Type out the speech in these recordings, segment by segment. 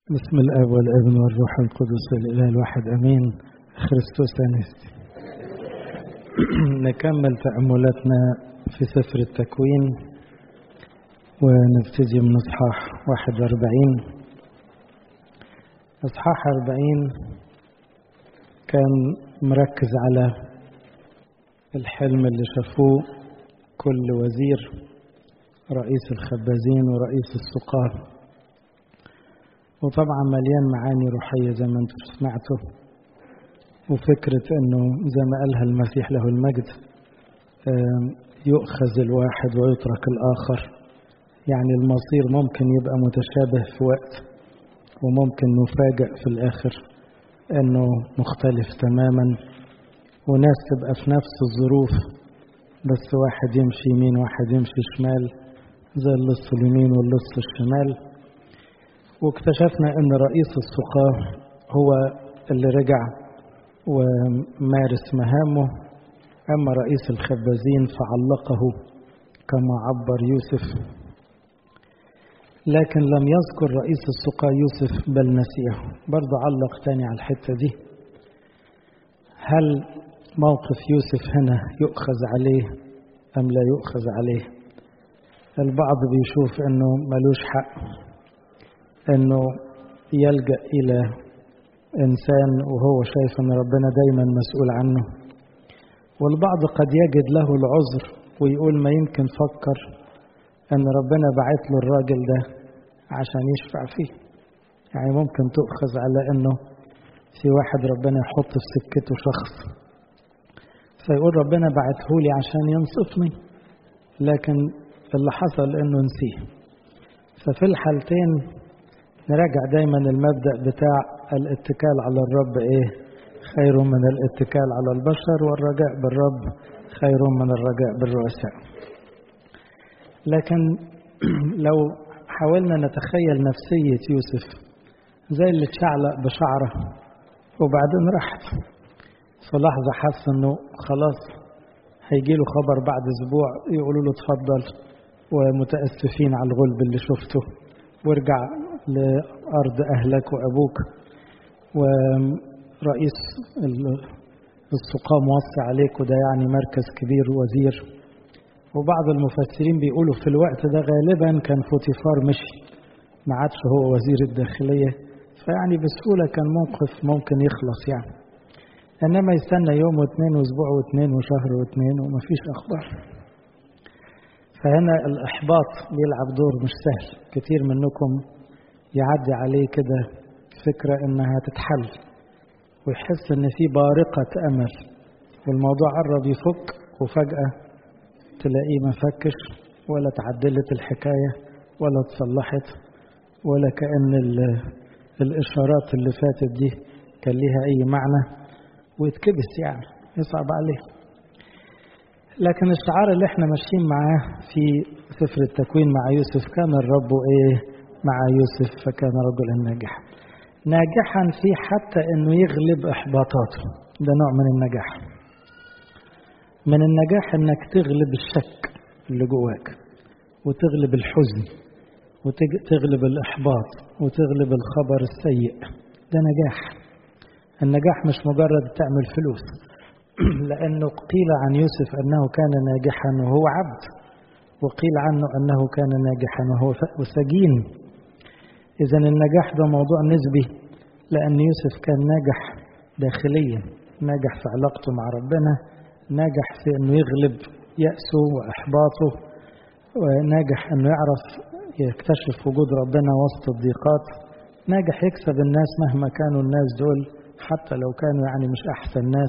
بسم الاب والابن والروح القدس الاله الواحد امين خريستوس انستي نكمل تاملاتنا في سفر التكوين ونبتدي من اصحاح 41 اصحاح 40 كان مركز على الحلم اللي شافوه كل وزير رئيس الخبازين ورئيس السقاه وطبعا مليان معاني روحية زي ما انتم سمعتوا وفكرة انه زي ما قالها المسيح له المجد يؤخذ الواحد ويترك الآخر يعني المصير ممكن يبقى متشابه في وقت وممكن نفاجأ في الآخر انه مختلف تماما وناس تبقى في نفس الظروف بس واحد يمشي يمين واحد يمشي شمال زي اللص اليمين واللص الشمال واكتشفنا ان رئيس السقاه هو اللي رجع ومارس مهامه اما رئيس الخبازين فعلقه كما عبر يوسف لكن لم يذكر رئيس السقاه يوسف بل نسيه برضه علق تاني على الحته دي هل موقف يوسف هنا يؤخذ عليه ام لا يؤخذ عليه البعض بيشوف انه ملوش حق انه يلجا الى انسان وهو شايف ان ربنا دايما مسؤول عنه والبعض قد يجد له العذر ويقول ما يمكن فكر ان ربنا بعت له الراجل ده عشان يشفع فيه يعني ممكن تؤخذ على انه في واحد ربنا يحط في سكته شخص فيقول ربنا بعته لي عشان ينصفني لكن اللي حصل انه نسيه ففي الحالتين نراجع دايما المبدأ بتاع الاتكال على الرب ايه خير من الاتكال على البشر والرجاء بالرب خير من الرجاء بالرؤساء لكن لو حاولنا نتخيل نفسية يوسف زي اللي اتشعلق بشعره وبعدين راحت في لحظة حس انه خلاص هيجي له خبر بعد اسبوع يقولوا له اتفضل ومتأسفين على الغلب اللي شفته وارجع لأرض أهلك وأبوك ورئيس السقاة موصي عليك وده يعني مركز كبير وزير وبعض المفسرين بيقولوا في الوقت ده غالبا كان فوتيفار مشي ما عادش هو وزير الداخلية فيعني بسهولة كان موقف ممكن يخلص يعني إنما يستنى يوم واثنين وأسبوع واثنين وشهر واثنين ومفيش أخبار فهنا الإحباط بيلعب دور مش سهل كتير منكم يعدي عليه كده فكرة إنها تتحل ويحس إن في بارقة أمل والموضوع قرب يفك وفجأة تلاقيه ما فكش ولا تعدلت الحكاية ولا اتصلحت ولا كأن الإشارات اللي فاتت دي كان ليها أي معنى ويتكبس يعني يصعب عليه لكن الشعار اللي احنا ماشيين معاه في سفر التكوين مع يوسف كان الرب ايه مع يوسف فكان رجلا ناجحا ناجحا في حتى انه يغلب احباطاته ده نوع من النجاح من النجاح انك تغلب الشك اللي جواك وتغلب الحزن وتغلب الاحباط وتغلب الخبر السيء ده نجاح النجاح مش مجرد تعمل فلوس لأنه قيل عن يوسف أنه كان ناجحا وهو عبد وقيل عنه أنه كان ناجحا وهو سجين إذا النجاح ده موضوع نسبي لأن يوسف كان ناجح داخليا ناجح في علاقته مع ربنا ناجح في أنه يغلب يأسه وإحباطه وناجح أنه يعرف يكتشف وجود ربنا وسط الضيقات ناجح يكسب الناس مهما كانوا الناس دول حتى لو كانوا يعني مش أحسن ناس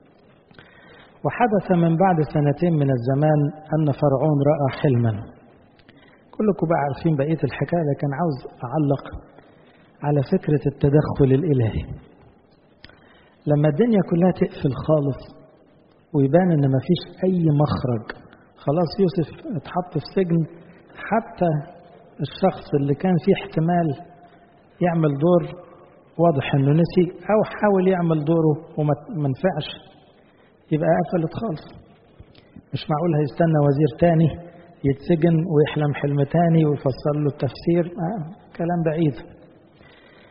وحدث من بعد سنتين من الزمان أن فرعون رأى حلما كلكم بقى عارفين بقية الحكاية لكن عاوز أعلق على فكرة التدخل الإلهي لما الدنيا كلها تقفل خالص ويبان إن مفيش أي مخرج خلاص يوسف اتحط في سجن حتى الشخص اللي كان فيه احتمال يعمل دور واضح انه نسي او حاول يعمل دوره وما نفعش يبقى قفلت خالص مش معقول هيستنى وزير تاني يتسجن ويحلم حلم تاني ويفسر له التفسير آه كلام بعيد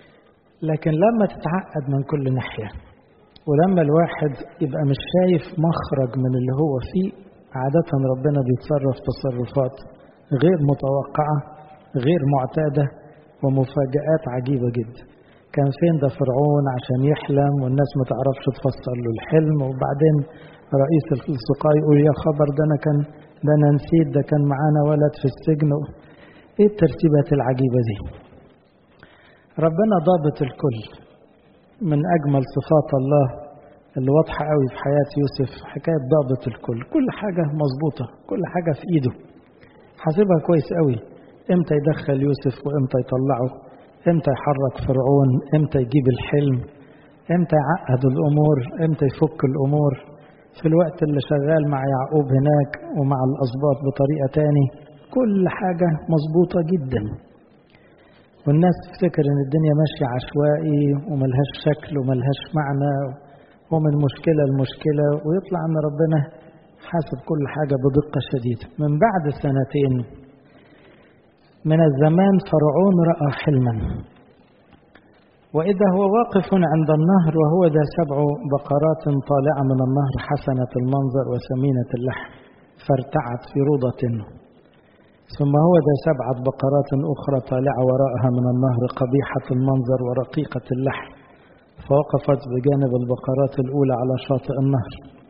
لكن لما تتعقد من كل ناحية ولما الواحد يبقى مش شايف مخرج من اللي هو فيه عادة ربنا بيتصرف تصرفات غير متوقعة غير معتادة ومفاجآت عجيبة جدا كان فين ده فرعون عشان يحلم والناس ما تعرفش تفسر له الحلم وبعدين رئيس السقاء يقول يا خبر ده انا كان ده انا نسيت ده كان معانا ولد في السجن ايه الترتيبات العجيبة دي ربنا ضابط الكل من أجمل صفات الله اللي واضحة قوي في حياة يوسف حكاية ضابط الكل كل حاجة مظبوطة كل حاجة في إيده حاسبها كويس قوي إمتى يدخل يوسف وإمتى يطلعه إمتى يحرك فرعون إمتى يجيب الحلم إمتى يعقد الأمور إمتى يفك الأمور في الوقت اللي شغال مع يعقوب هناك ومع الأسباط بطريقة تاني كل حاجة مظبوطة جدا والناس تفتكر ان الدنيا ماشية عشوائي وملهاش شكل وملهاش معنى ومن مشكلة لمشكلة ويطلع ان ربنا حاسب كل حاجة بدقة شديدة من بعد سنتين من الزمان فرعون رأى حلما وإذا هو واقف عند النهر وهو ذا سبع بقرات طالعة من النهر حسنة المنظر وثمينة اللحم فارتعت في روضة ثم هو ذا سبعة بقرات أخرى طالعة وراءها من النهر قبيحة المنظر ورقيقة اللحم فوقفت بجانب البقرات الأولى على شاطئ النهر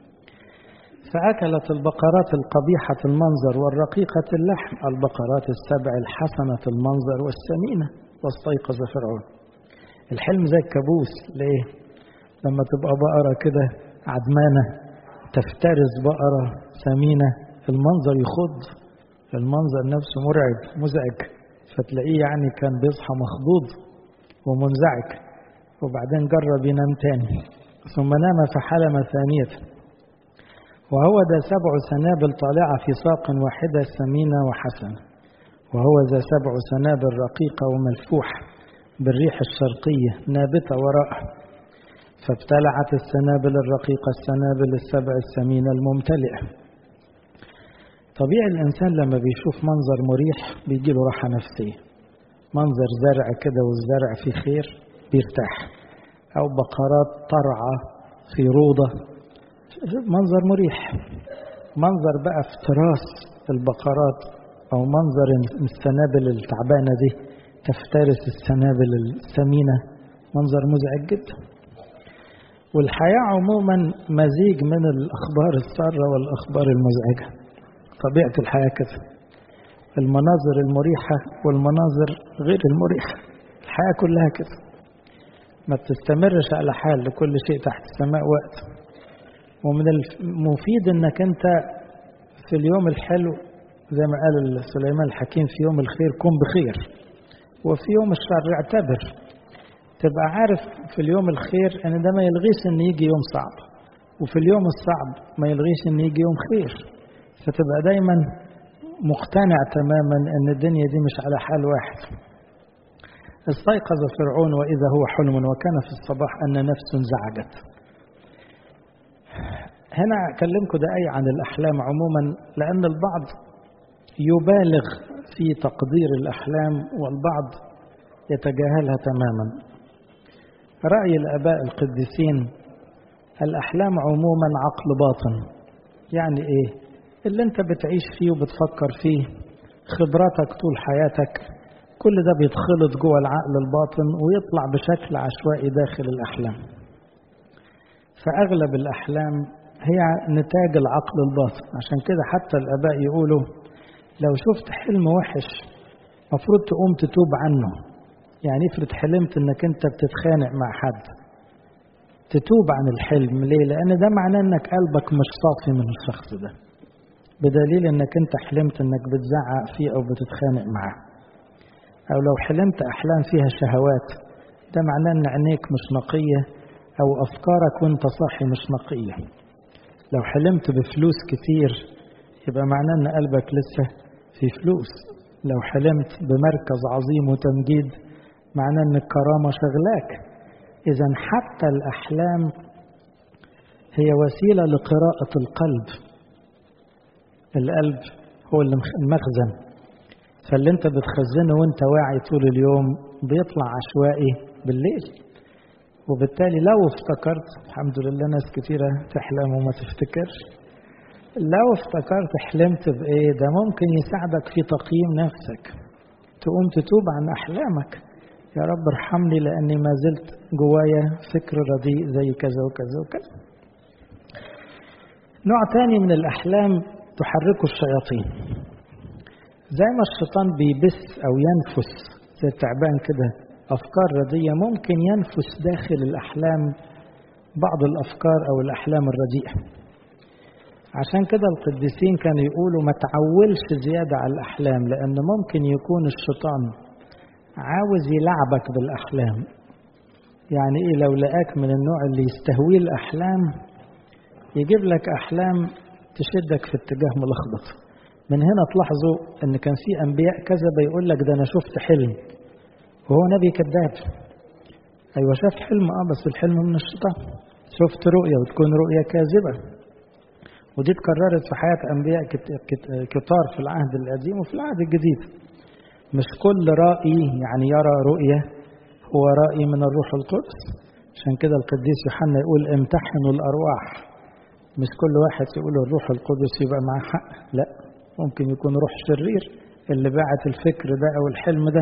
فأكلت البقرات القبيحة المنظر والرقيقة اللحم البقرات السبع الحسنة المنظر والسمينة واستيقظ فرعون الحلم زي الكابوس ليه؟ لما تبقى بقرة كده عدمانة تفترس بقرة سمينة المنظر يخض المنظر نفسه مرعب مزعج فتلاقيه يعني كان بيصحى مخضوض ومنزعج وبعدين جرب ينام تاني ثم نام فحلم ثانية وهو ذا سبع سنابل طالعة في ساق واحدة سمينة وحسنة وهو ذا سبع سنابل رقيقة وملفوحة بالريح الشرقية نابتة وراءه فابتلعت السنابل الرقيقة السنابل السبع السمينة الممتلئة طبيعي الإنسان لما بيشوف منظر مريح بيجيله راحة نفسية منظر زرع كده والزرع فيه خير بيرتاح أو بقرات ترعى في روضة منظر مريح منظر بقى افتراس البقرات أو منظر السنابل التعبانة دي تفترس السنابل السمينة منظر مزعج جدا والحياة عموما مزيج من الأخبار السارة والأخبار المزعجة طبيعة الحياة كده المناظر المريحة والمناظر غير المريحة الحياة كلها كده ما بتستمرش على حال لكل شيء تحت السماء وقت ومن المفيد انك انت في اليوم الحلو زي ما قال سليمان الحكيم في يوم الخير كن بخير وفي يوم الشر اعتبر تبقى عارف في اليوم الخير ان ده ما يلغيش ان يجي يوم صعب وفي اليوم الصعب ما يلغيش ان يجي يوم خير فتبقى دايما مقتنع تماما ان الدنيا دي مش على حال واحد استيقظ فرعون واذا هو حلم وكان في الصباح ان نفس انزعجت هنا اكلمكم دقايق عن الاحلام عموما لان البعض يبالغ في تقدير الاحلام والبعض يتجاهلها تماما راي الاباء القديسين الاحلام عموما عقل باطن يعني ايه اللي انت بتعيش فيه وبتفكر فيه خبراتك طول حياتك كل ده بيتخلط جوه العقل الباطن ويطلع بشكل عشوائي داخل الأحلام فأغلب الأحلام هي نتاج العقل الباطن عشان كده حتى الآباء يقولوا لو شفت حلم وحش مفروض تقوم تتوب عنه يعني افرض حلمت انك انت بتتخانق مع حد تتوب عن الحلم ليه لان ده معناه انك قلبك مش صافي من الشخص ده بدليل انك انت حلمت انك بتزعق فيه او بتتخانق معاه او لو حلمت احلام فيها شهوات ده معناه ان عينيك مش نقية او افكارك وانت صاحي مش نقية لو حلمت بفلوس كتير يبقى معناه ان قلبك لسه في فلوس لو حلمت بمركز عظيم وتمجيد معناه ان الكرامة شغلاك اذا حتى الاحلام هي وسيلة لقراءة القلب القلب هو المخزن فاللي انت بتخزنه وانت واعي طول اليوم بيطلع عشوائي بالليل وبالتالي لو افتكرت الحمد لله ناس كتيرة تحلم وما تفتكرش لو افتكرت حلمت بإيه ده ممكن يساعدك في تقييم نفسك تقوم تتوب عن أحلامك يا رب ارحمني لأني ما زلت جوايا فكر رديء زي كذا وكذا وكذا نوع تاني من الأحلام تحركه الشياطين زي ما الشيطان بيبث أو ينفس زي التعبان كده أفكار رديئة ممكن ينفس داخل الأحلام بعض الأفكار أو الأحلام الرديئة عشان كده القديسين كانوا يقولوا ما تعولش زيادة على الأحلام لأن ممكن يكون الشيطان عاوز يلعبك بالأحلام يعني إيه لو لقاك من النوع اللي يستهويه الأحلام يجيب لك أحلام تشدك في اتجاه ملخبط من هنا تلاحظوا ان كان في انبياء كذا بيقول لك ده انا شفت حلم وهو نبي كذاب ايوه شاف حلم اه بس الحلم من الشيطان شفت رؤيا وتكون رؤيا كاذبه ودي اتكررت في حياه انبياء كتار في العهد القديم وفي العهد الجديد مش كل رائي يعني يرى رؤيه هو رائي من الروح القدس عشان كده القديس يوحنا يقول امتحنوا الارواح مش كل واحد يقول الروح القدس يبقى معاه حق لا ممكن يكون روح شرير اللي باعت الفكر ده او الحلم ده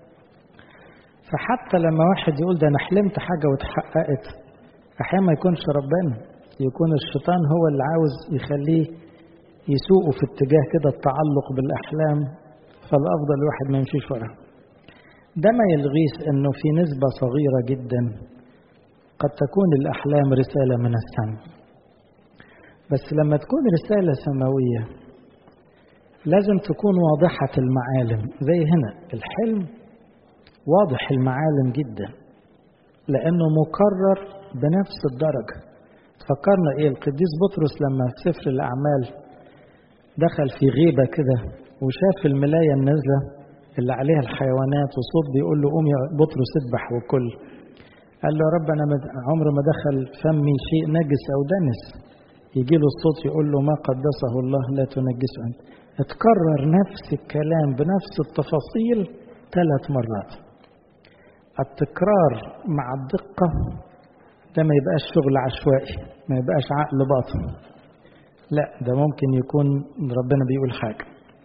فحتى لما واحد يقول ده انا حلمت حاجه واتحققت احيانا ما يكونش ربنا يكون الشيطان هو اللي عاوز يخليه يسوقه في اتجاه كده التعلق بالاحلام فالافضل الواحد ما يمشيش وراه ده ما يلغيش انه في نسبه صغيره جدا قد تكون الاحلام رساله من السماء بس لما تكون رساله سماويه لازم تكون واضحة المعالم زي هنا الحلم واضح المعالم جدا لأنه مكرر بنفس الدرجة فكرنا إيه القديس بطرس لما في سفر الأعمال دخل في غيبة كده وشاف الملاية النازلة اللي عليها الحيوانات وصوت بيقول له قوم يا بطرس اذبح وكل قال له يا رب أنا عمر ما دخل فمي شيء نجس أو دنس يجي له الصوت يقول له ما قدسه الله لا تنجسه أنت اتكرر نفس الكلام بنفس التفاصيل ثلاث مرات التكرار مع الدقة ده ما يبقاش شغل عشوائي ما يبقاش عقل باطن لا ده ممكن يكون ربنا بيقول حاجة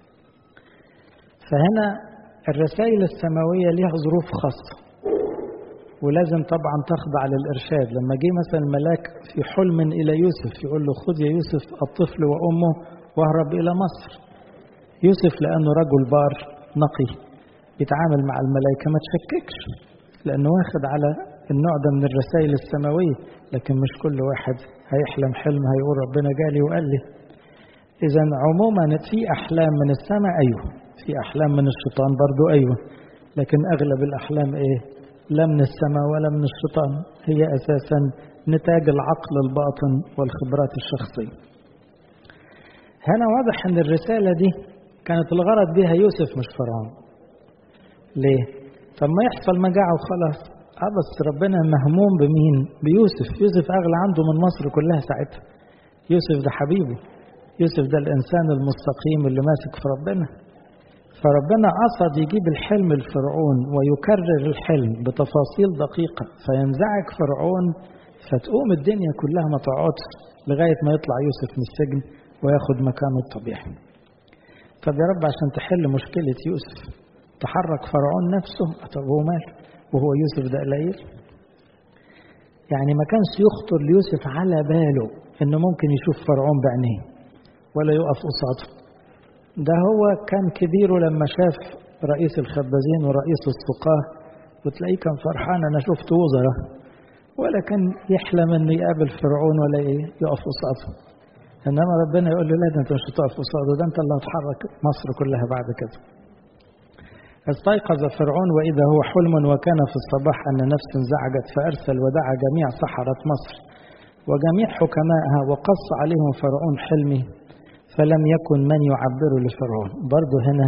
فهنا الرسائل السماوية ليها ظروف خاصة ولازم طبعا تخضع للإرشاد لما جه مثلا الملاك في حلم إلى يوسف يقول له خذ يا يوسف الطفل وأمه واهرب إلى مصر يوسف لأنه رجل بار نقي يتعامل مع الملائكة ما تشككش لأنه واخد على النوع ده من الرسائل السماوية لكن مش كل واحد هيحلم حلم هيقول ربنا جالي وقال لي إذا عموما في أحلام من السماء أيوه في أحلام من الشيطان برضو أيوه لكن أغلب الأحلام إيه لا من السماء ولا من الشيطان هي أساسا نتاج العقل الباطن والخبرات الشخصية هنا واضح أن الرسالة دي كانت الغرض بها يوسف مش فرعون ليه طب ما يحصل مجاعة وخلاص اه بس ربنا مهموم بمين بيوسف يوسف اغلى عنده من مصر كلها ساعتها يوسف ده حبيبه يوسف ده الانسان المستقيم اللي ماسك في ربنا فربنا قصد يجيب الحلم الفرعون ويكرر الحلم بتفاصيل دقيقة فينزعج فرعون فتقوم الدنيا كلها ما تقعدش لغاية ما يطلع يوسف من السجن وياخد مكانه الطبيعي طب يا رب عشان تحل مشكلة يوسف تحرك فرعون نفسه طب هو مال وهو يوسف ده قليل يعني ما كانش يخطر ليوسف على باله انه ممكن يشوف فرعون بعينيه ولا يقف قصاده ده هو كان كبيره لما شاف رئيس الخبازين ورئيس السقاه وتلاقيه كان فرحان انا شفت وزراء ولا كان يحلم انه يقابل فرعون ولا ايه يقف قصاده انما ربنا يقول له لا ده انت مش هتقف قصاده ده انت اللي هتحرك مصر كلها بعد كده استيقظ فرعون وإذا هو حلم وكان في الصباح أن نفس انزعجت فأرسل ودعا جميع سحرة مصر وجميع حكمائها وقص عليهم فرعون حلمه فلم يكن من يعبر لفرعون برضه هنا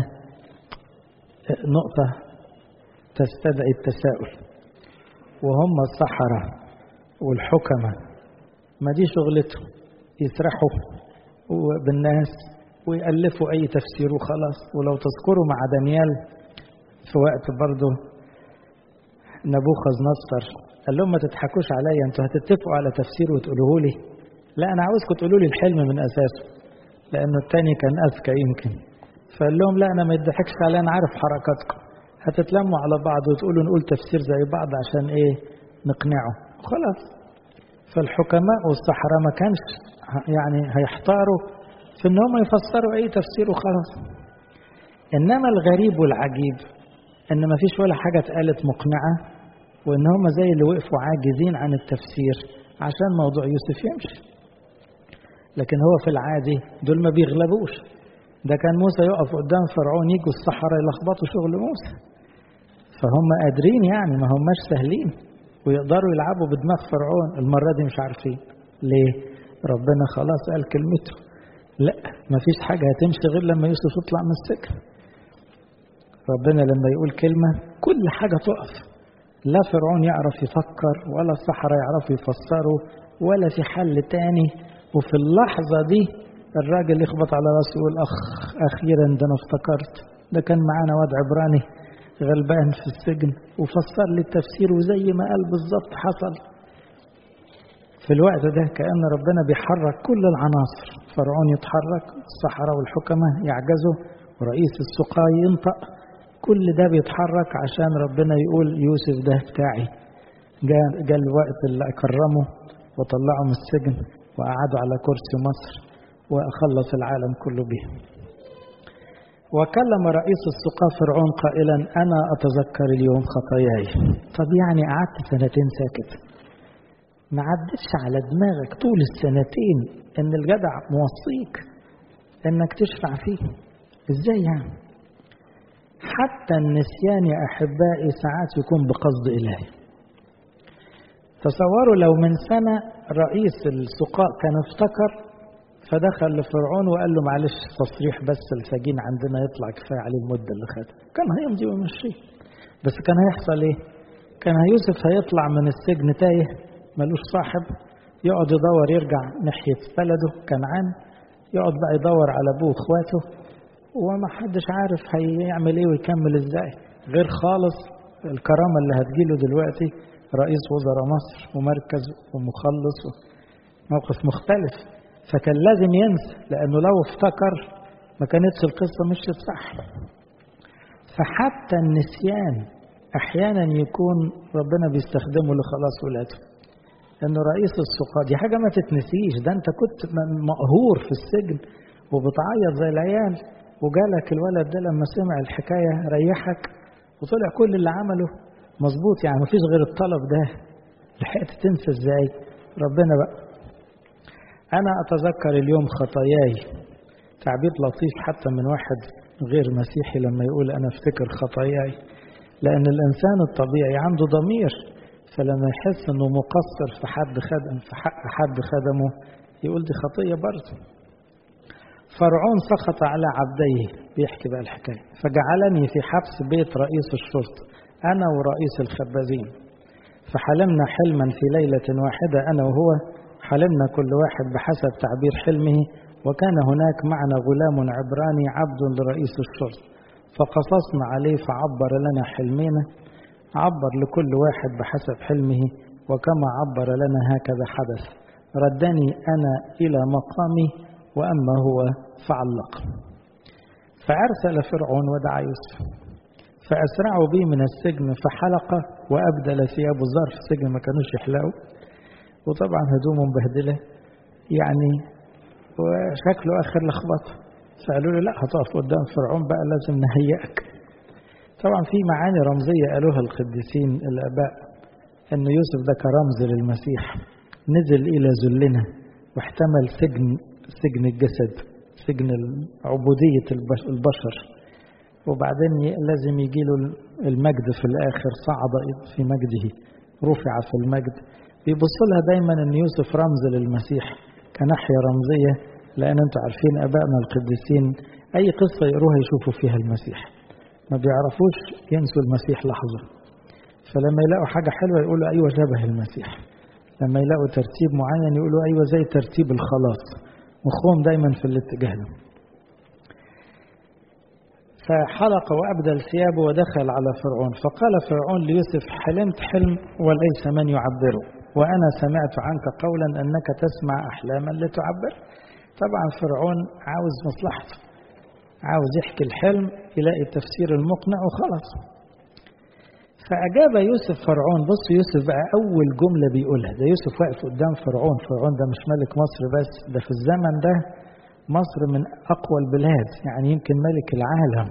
نقطة تستدعي التساؤل وهم السحرة والحكمة ما دي شغلتهم يسرحوا بالناس ويألفوا أي تفسير وخلاص ولو تذكروا مع دانيال في وقت برضه نبوخذ نصر قال لهم ما تضحكوش عليا انتوا هتتفقوا على تفسير وتقولوه لي لا انا عاوزكم تقولوا لي الحلم من اساسه لانه التاني كان اذكى يمكن فقال لهم لا انا ما يضحكش عليا انا عارف حركاتكم هتتلموا على بعض وتقولوا نقول تفسير زي بعض عشان ايه نقنعه خلاص فالحكماء والسحرة ما كانش يعني هيحتاروا في ان هم يفسروا اي تفسير وخلاص انما الغريب والعجيب ان ما فيش ولا حاجة اتقالت مقنعة وان هم زي اللي وقفوا عاجزين عن التفسير عشان موضوع يوسف يمشي لكن هو في العادي دول ما بيغلبوش ده كان موسى يقف قدام فرعون يجوا الصحراء يلخبطوا شغل موسى فهم قادرين يعني ما هماش سهلين ويقدروا يلعبوا بدماغ فرعون المرة دي مش عارفين ليه ربنا خلاص قال كلمته لا ما فيش حاجة هتمشي غير لما يوسف يطلع من السجن ربنا لما يقول كلمة كل حاجة تقف لا فرعون يعرف يفكر ولا الصحراء يعرفوا يفسروا ولا في حل تاني وفي اللحظة دي الراجل يخبط على راسه يقول أخ أخيرا ده أنا افتكرت ده كان معانا واد عبراني غلبان في السجن وفسر لي التفسير وزي ما قال بالظبط حصل في الوقت ده كأن ربنا بيحرك كل العناصر فرعون يتحرك الصحراء والحكماء يعجزوا ورئيس السقاء ينطق كل ده بيتحرك عشان ربنا يقول يوسف ده بتاعي جاء جاء الوقت اللي أكرمه وطلعه من السجن وقعدوا على كرسي مصر وأخلص العالم كله به وكلم رئيس السقاة فرعون قائلا أنا أتذكر اليوم خطاياي طب يعني قعدت سنتين ساكت ما عدتش على دماغك طول السنتين ان الجدع موصيك انك تشفع فيه ازاي يعني حتى النسيان يا احبائي ساعات يكون بقصد الهي تصوروا لو من سنه رئيس السقاء كان افتكر فدخل لفرعون وقال له معلش تصريح بس السجين عندنا يطلع كفايه عليه المده اللي خدها كان هيمضي ويمشيه بس كان هيحصل ايه كان يوسف هيطلع من السجن تايه ملوش صاحب يقعد يدور يرجع ناحيه بلده كنعان يقعد بقى يدور على ابوه واخواته وما حدش عارف هيعمل ايه ويكمل ازاي غير خالص الكرامه اللي هتجيله دلوقتي رئيس وزراء مصر ومركز ومخلص موقف مختلف فكان لازم ينسى لانه لو افتكر ما كانتش القصه مشيت صح فحتى النسيان احيانا يكون ربنا بيستخدمه لخلاص ولاده انه رئيس السقاة دي حاجه ما تتنسيش ده انت كنت مقهور في السجن وبتعيط زي العيال وجالك الولد ده لما سمع الحكايه ريحك وطلع كل اللي عمله مظبوط يعني مفيش غير الطلب ده لحقت تنسى ازاي ربنا بقى انا اتذكر اليوم خطاياي تعبير لطيف حتى من واحد غير مسيحي لما يقول انا افتكر خطاياي لان الانسان الطبيعي عنده ضمير فلما يحس انه مقصر في حد خدم في حق حد خدمه يقول دي خطيه برضه فرعون سخط على عبديه بيحكي بقى الحكايه فجعلني في حبس بيت رئيس الشرطه انا ورئيس الخبازين فحلمنا حلما في ليله واحده انا وهو حلمنا كل واحد بحسب تعبير حلمه وكان هناك معنا غلام عبراني عبد لرئيس الشرطه فقصصنا عليه فعبر لنا حلمنا عبر لكل واحد بحسب حلمه وكما عبر لنا هكذا حدث ردني أنا إلى مقامي وأما هو فعلق فأرسل فرعون ودعا يوسف فأسرعوا بي من السجن فحلق وأبدل ثيابه ظرف السجن ما كانوش يحلقوا وطبعا هدومه مبهدلة يعني وشكله آخر لخبطة فقالوا له لا هتقف قدام فرعون بقى لازم نهيئك طبعا في معاني رمزية قالوها القديسين الآباء أن يوسف ده كرمز للمسيح نزل إلى ذلنا واحتمل سجن سجن الجسد سجن عبودية البشر وبعدين لازم يجي له المجد في الآخر صعد في مجده رفع في المجد بيبص لها دايما أن يوسف رمز للمسيح كناحية رمزية لأن أنتم عارفين أبائنا القديسين أي قصة يقروها يشوفوا فيها المسيح ما بيعرفوش ينسوا المسيح لحظة فلما يلاقوا حاجة حلوة يقولوا أيوة شبه المسيح لما يلاقوا ترتيب معين يقولوا أيوة زي ترتيب الخلاص مخهم دايما في الاتجاه ده فحلق وأبدل ثيابه ودخل على فرعون فقال فرعون ليوسف حلمت حلم وليس من يعبره وأنا سمعت عنك قولا أنك تسمع أحلاما لتعبر طبعا فرعون عاوز مصلحته عاوز يحكي الحلم يلاقي التفسير المقنع وخلاص فأجاب يوسف فرعون بص يوسف بقى أول جملة بيقولها ده يوسف واقف قدام فرعون فرعون ده مش ملك مصر بس ده في الزمن ده مصر من أقوى البلاد يعني يمكن ملك العالم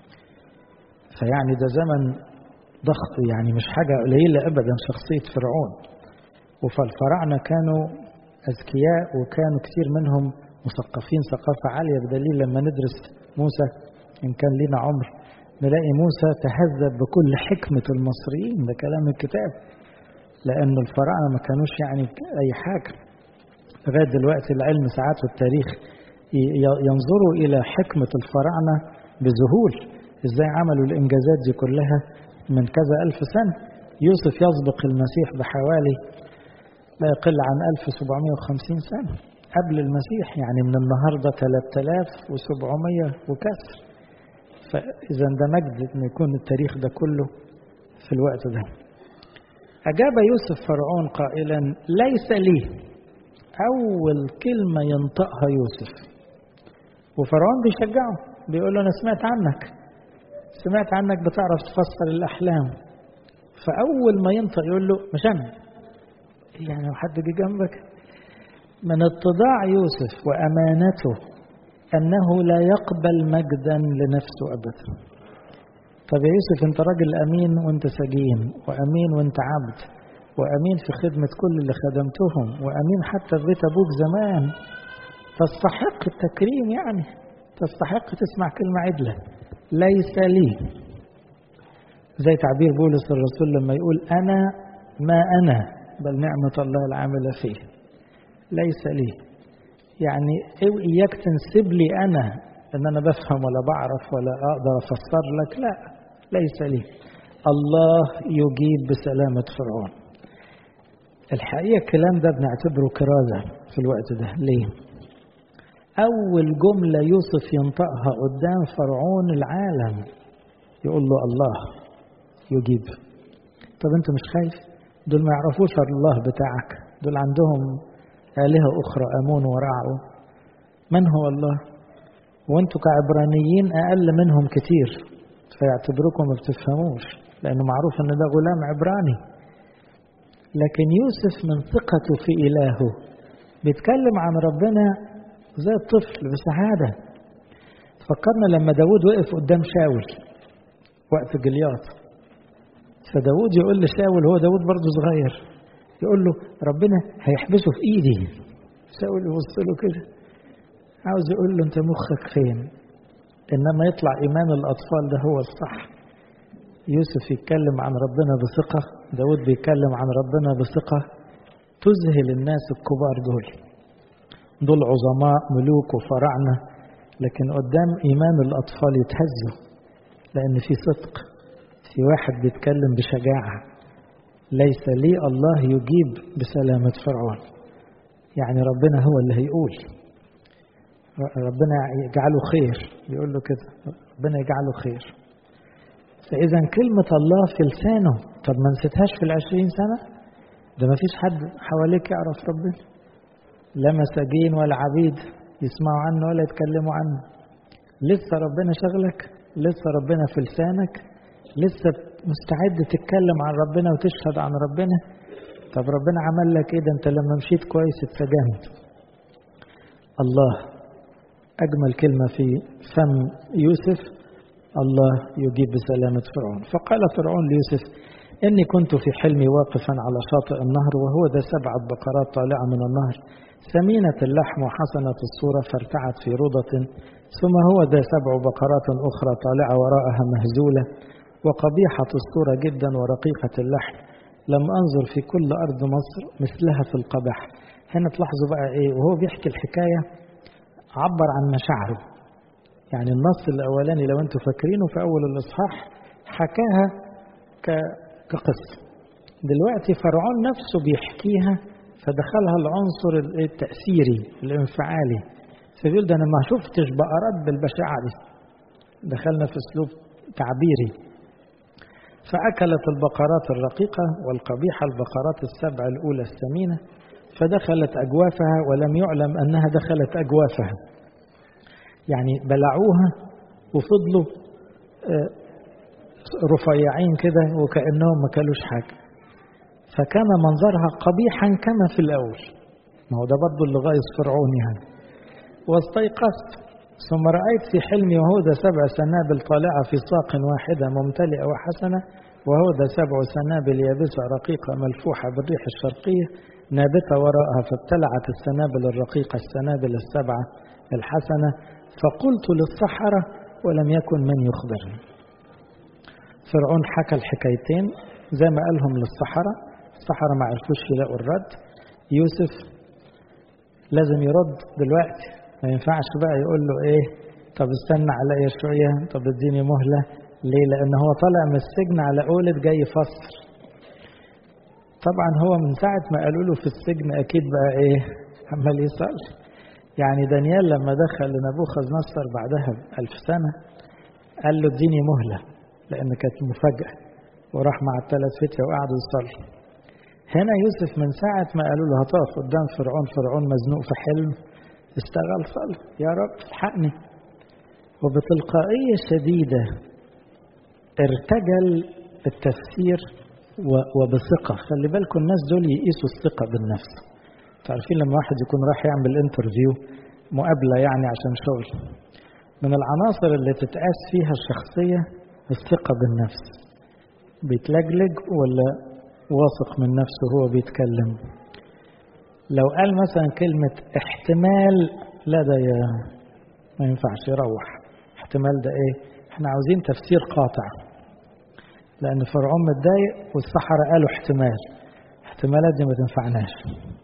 فيعني ده زمن ضخم يعني مش حاجة قليلة أبدا شخصية فرعون وفالفراعنة كانوا أذكياء وكانوا كثير منهم مثقفين ثقافة عالية بدليل لما ندرس موسى إن كان لنا عمر نلاقي موسى تهذب بكل حكمة المصريين ده كلام الكتاب لأن الفراعنة ما كانوش يعني أي حاجة لغاية دلوقتي العلم ساعات والتاريخ ينظروا إلى حكمة الفراعنة بذهول إزاي عملوا الإنجازات دي كلها من كذا ألف سنة يوسف يسبق المسيح بحوالي لا يقل عن 1750 سنة قبل المسيح يعني من النهاردة 3700 وكسر فإذا ده مجد أن يكون التاريخ ده كله في الوقت ده أجاب يوسف فرعون قائلا ليس لي أول كلمة ينطقها يوسف وفرعون بيشجعه بيقول له أنا سمعت عنك سمعت عنك بتعرف تفسر الأحلام فأول ما ينطق يقول له مش أنا يعني لو حد جه جنبك من اتضاع يوسف وأمانته أنه لا يقبل مجدا لنفسه أبدا طب يا يوسف أنت راجل أمين وأنت سجين وأمين وأنت عبد وأمين في خدمة كل اللي خدمتهم وأمين حتى في بيت أبوك زمان تستحق التكريم يعني تستحق تسمع كلمة عدلة ليس لي زي تعبير بولس الرسول لما يقول أنا ما أنا بل نعمة الله العاملة فيه ليس لي يعني إياك تنسب لي أنا إن أنا بفهم ولا بعرف ولا أقدر أفسر لك لا ليس لي الله يجيب بسلامة فرعون الحقيقة الكلام ده بنعتبره كرازة في الوقت ده ليه أول جملة يوسف ينطقها قدام فرعون العالم يقول له الله يجيب طب أنت مش خايف دول ما يعرفوش الله بتاعك دول عندهم آلهة أخرى أمون ورعوا من هو الله وانتوا كعبرانيين أقل منهم كتير فيعتبركم ما بتفهموش لأنه معروف أن ده غلام عبراني لكن يوسف من ثقته في إلهه بيتكلم عن ربنا زي الطفل بسعادة فكرنا لما داود وقف قدام شاول وقت جلياط فداود يقول لشاول هو داود برضه صغير يقول له ربنا هيحبسه في ايدي شاول يبص له كده عاوز يقول له انت مخك فين انما يطلع ايمان الاطفال ده هو الصح يوسف يتكلم عن ربنا بثقه داود بيتكلم عن ربنا بثقه تذهل الناس الكبار دول دول عظماء ملوك وفراعنه لكن قدام ايمان الاطفال يتهزوا لان في صدق في واحد بيتكلم بشجاعه ليس لي الله يجيب بسلامة فرعون يعني ربنا هو اللي هيقول ربنا يجعله خير يقول له كده ربنا يجعله خير فإذا كلمة الله في لسانه طب ما نسيتهاش في العشرين سنة ده ما فيش حد حواليك يعرف ربنا لا مساجين ولا عبيد يسمعوا عنه ولا يتكلموا عنه لسه ربنا شغلك لسه ربنا في لسانك لسه مستعد تتكلم عن ربنا وتشهد عن ربنا طب ربنا عمل لك ايه ده انت لما مشيت كويس اتسجنت الله اجمل كلمه في فم يوسف الله يجيب بسلامه فرعون فقال فرعون ليوسف اني كنت في حلمي واقفا على شاطئ النهر وهو ذا سبعه بقرات طالعه من النهر ثمينه اللحم وحسنه الصوره فارتعت في روضه ثم هو ذا سبع بقرات اخرى طالعه وراءها مهزوله وقبيحة الصورة جدا ورقيقة اللحم لم أنظر في كل أرض مصر مثلها في القبح هنا تلاحظوا بقى إيه وهو بيحكي الحكاية عبر عن مشاعره يعني النص الأولاني لو أنتم فاكرينه في أول الإصحاح حكاها كقصة دلوقتي فرعون نفسه بيحكيها فدخلها العنصر التأثيري الانفعالي فبيقول ده أنا ما شفتش بقرات بالبشاعة دي دخلنا في أسلوب تعبيري فأكلت البقرات الرقيقة والقبيحة البقرات السبع الأولى السمينة فدخلت أجوافها ولم يعلم أنها دخلت أجوافها يعني بلعوها وفضلوا رفيعين كده وكأنهم ما كلوش حاجة فكان منظرها قبيحا كما في الأول ما هو ده برضه اللي غايظ فرعون يعني واستيقظت ثم رأيت في حلمي وهوذا سبع سنابل طالعة في ساق واحدة ممتلئة وحسنة وهوذا سبع سنابل يابسة رقيقة ملفوحة بالريح الشرقية نابتة وراءها فابتلعت السنابل الرقيقة السنابل السبعة الحسنة فقلت للصحراء ولم يكن من يخبرني فرعون حكى الحكايتين زي ما قالهم للصحراء الصحراء ما عرفوش يلاقوا الرد يوسف لازم يرد دلوقتي ما ينفعش بقى يقول له ايه طب استنى عليا شويه طب اديني مهله ليه لان هو طالع من السجن على قولة جاي يفسر طبعا هو من ساعة ما قالوا له في السجن أكيد بقى إيه عمال يصلي يعني دانيال لما دخل لنبوخذ نصر بعدها بألف سنة قال له اديني مهلة لأن كانت مفاجأة وراح مع الثلاث فتية وقعدوا يصلي هنا يوسف من ساعة ما قالوا له هتقف قدام فرعون فرعون مزنوق في حلم اشتغل صلي يا رب الحقني وبتلقائية شديدة ارتجل التفسير وبثقة خلي بالكم الناس دول يقيسوا الثقة بالنفس تعرفين لما واحد يكون راح يعمل انترفيو مقابلة يعني عشان شغل من العناصر اللي تتقاس فيها الشخصية الثقة بالنفس بيتلجلج ولا واثق من نفسه هو بيتكلم لو قال مثلا كلمة احتمال لا ده ما ينفعش يروح احتمال ده ايه احنا عاوزين تفسير قاطع لأن فرعون متضايق والسحرة قالوا احتمال احتمالات دي ما تنفعناش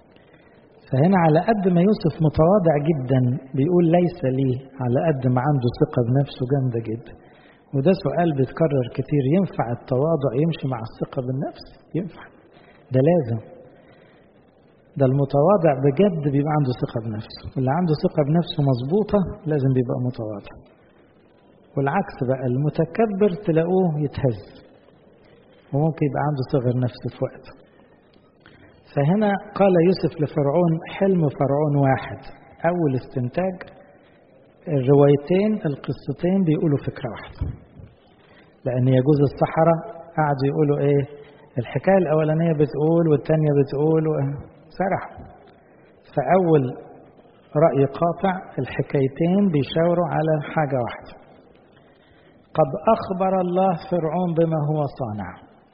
فهنا على قد ما يوسف متواضع جدا بيقول ليس لي على قد ما عنده ثقة بنفسه جامدة جدا وده سؤال بيتكرر كتير ينفع التواضع يمشي مع الثقة بالنفس ينفع ده لازم ده المتواضع بجد بيبقى عنده ثقة بنفسه واللي عنده ثقة بنفسه مظبوطة لازم بيبقى متواضع والعكس بقى المتكبر تلاقوه يتهز وممكن يبقى عنده صغر نفس في وقته فهنا قال يوسف لفرعون حلم فرعون واحد أول استنتاج الروايتين القصتين بيقولوا فكرة واحدة لأن يجوز السحرة قعدوا يقولوا إيه الحكاية الأولانية بتقول والتانية بتقول سرحوا فأول رأي قاطع الحكايتين بيشاوروا على حاجة واحدة قد أخبر الله فرعون بما هو صانع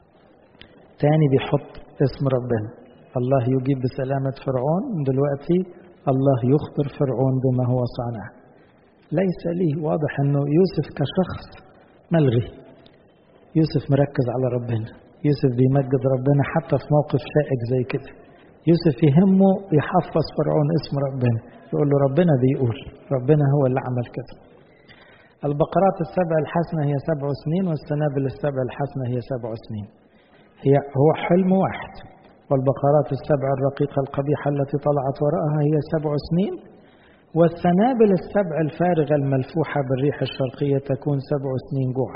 تاني بيحط اسم ربنا الله يجيب بسلامة فرعون دلوقتي الله يخبر فرعون بما هو صانع ليس لي واضح انه يوسف كشخص ملغي يوسف مركز على ربنا يوسف بيمجد ربنا حتى في موقف شائك زي كده يوسف يهمه يحفظ فرعون اسم ربنا يقول له ربنا بيقول ربنا هو اللي عمل كده البقرات السبع الحسنة هي سبع سنين والسنابل السبع الحسنة هي سبع سنين هي هو حلم واحد والبقرات السبع الرقيقة القبيحة التي طلعت وراءها هي سبع سنين والسنابل السبع الفارغة الملفوحة بالريح الشرقية تكون سبع سنين جوع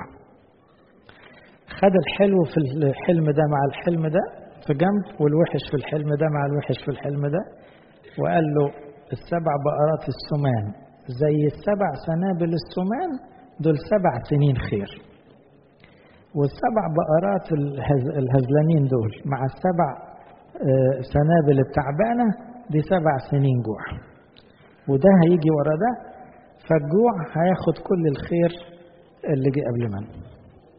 خد الحلو في الحلم ده مع الحلم ده في جنب والوحش في الحلم ده مع الوحش في الحلم ده وقال له السبع بقرات السمان زي السبع سنابل السمان دول سبع سنين خير والسبع بقرات الهزلانين دول مع السبع سنابل التعبانة دي سبع سنين جوع وده هيجي ورا ده فالجوع هياخد كل الخير اللي جه قبل منه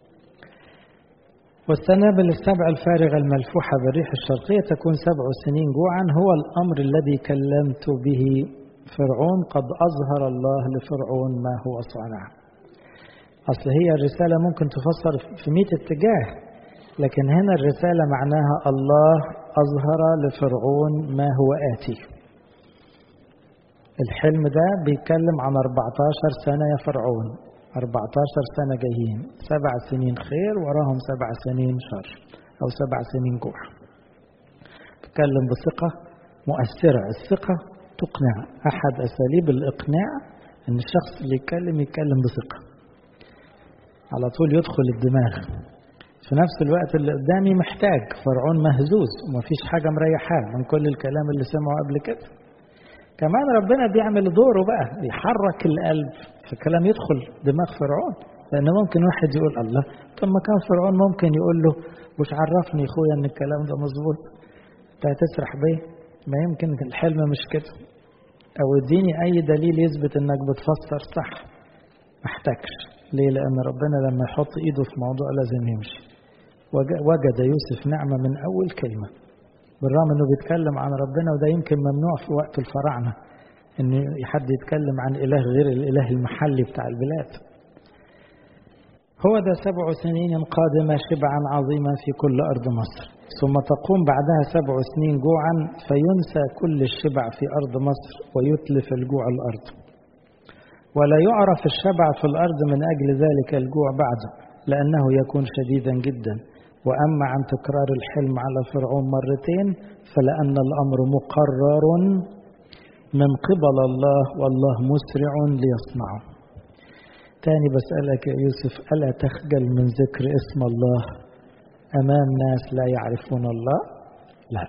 والسنابل السبع الفارغة الملفوحة بالريح الشرقية تكون سبع سنين جوعا هو الأمر الذي كلمت به فرعون قد أظهر الله لفرعون ما هو صانع أصل هي الرسالة ممكن تفسر في مئة اتجاه لكن هنا الرسالة معناها الله أظهر لفرعون ما هو آتي الحلم ده بيتكلم عن 14 سنة يا فرعون 14 سنة جايين سبع سنين خير وراهم سبع سنين شر أو سبع سنين جوع تكلم بثقة مؤثرة الثقة تقنع أحد أساليب الإقناع أن الشخص اللي يتكلم يتكلم بثقة على طول يدخل الدماغ في نفس الوقت اللي قدامي محتاج فرعون مهزوز ومفيش حاجة مريحاه من كل الكلام اللي سمعه قبل كده كمان ربنا بيعمل دوره بقى يحرك القلب فالكلام يدخل دماغ فرعون لأن ممكن واحد يقول الله طب ما كان فرعون ممكن يقول له مش عرفني يا اخويا ان الكلام ده مظبوط انت هتسرح بيه ما يمكن الحلم مش كده او اديني اي دليل يثبت انك بتفسر صح محتاجش ليه لان ربنا لما يحط ايده في موضوع لازم يمشي وجد يوسف نعمه من اول كلمه بالرغم انه بيتكلم عن ربنا وده يمكن ممنوع في وقت الفراعنه ان حد يتكلم عن اله غير الاله المحلي بتاع البلاد هو ده سبع سنين قادمة شبعا عظيما في كل أرض مصر ثم تقوم بعدها سبع سنين جوعا فينسى كل الشبع في أرض مصر ويتلف الجوع الأرض ولا يعرف الشبع في الأرض من أجل ذلك الجوع بعده لأنه يكون شديدا جدا وأما عن تكرار الحلم على فرعون مرتين فلأن الأمر مقرر من قبل الله والله مسرع ليصنعه تاني بسألك يا يوسف ألا تخجل من ذكر اسم الله أمام ناس لا يعرفون الله لا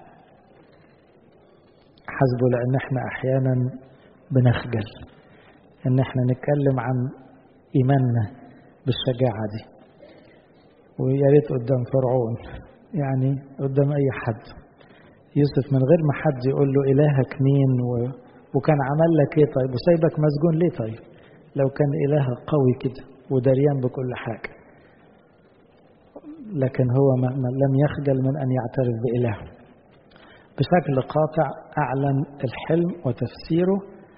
حسبه لأن احنا أحيانا بنخجل ان احنا نتكلم عن إيماننا بالشجاعة دي ويا ريت قدام فرعون يعني قدام أي حد يوسف من غير ما حد يقول له إلهك مين و... وكان عمل لك ايه طيب وسايبك مسجون ليه طيب لو كان إلهك قوي كده ودريان بكل حاجة لكن هو ما لم يخجل من أن يعترف بإله بشكل قاطع أعلن الحلم وتفسيره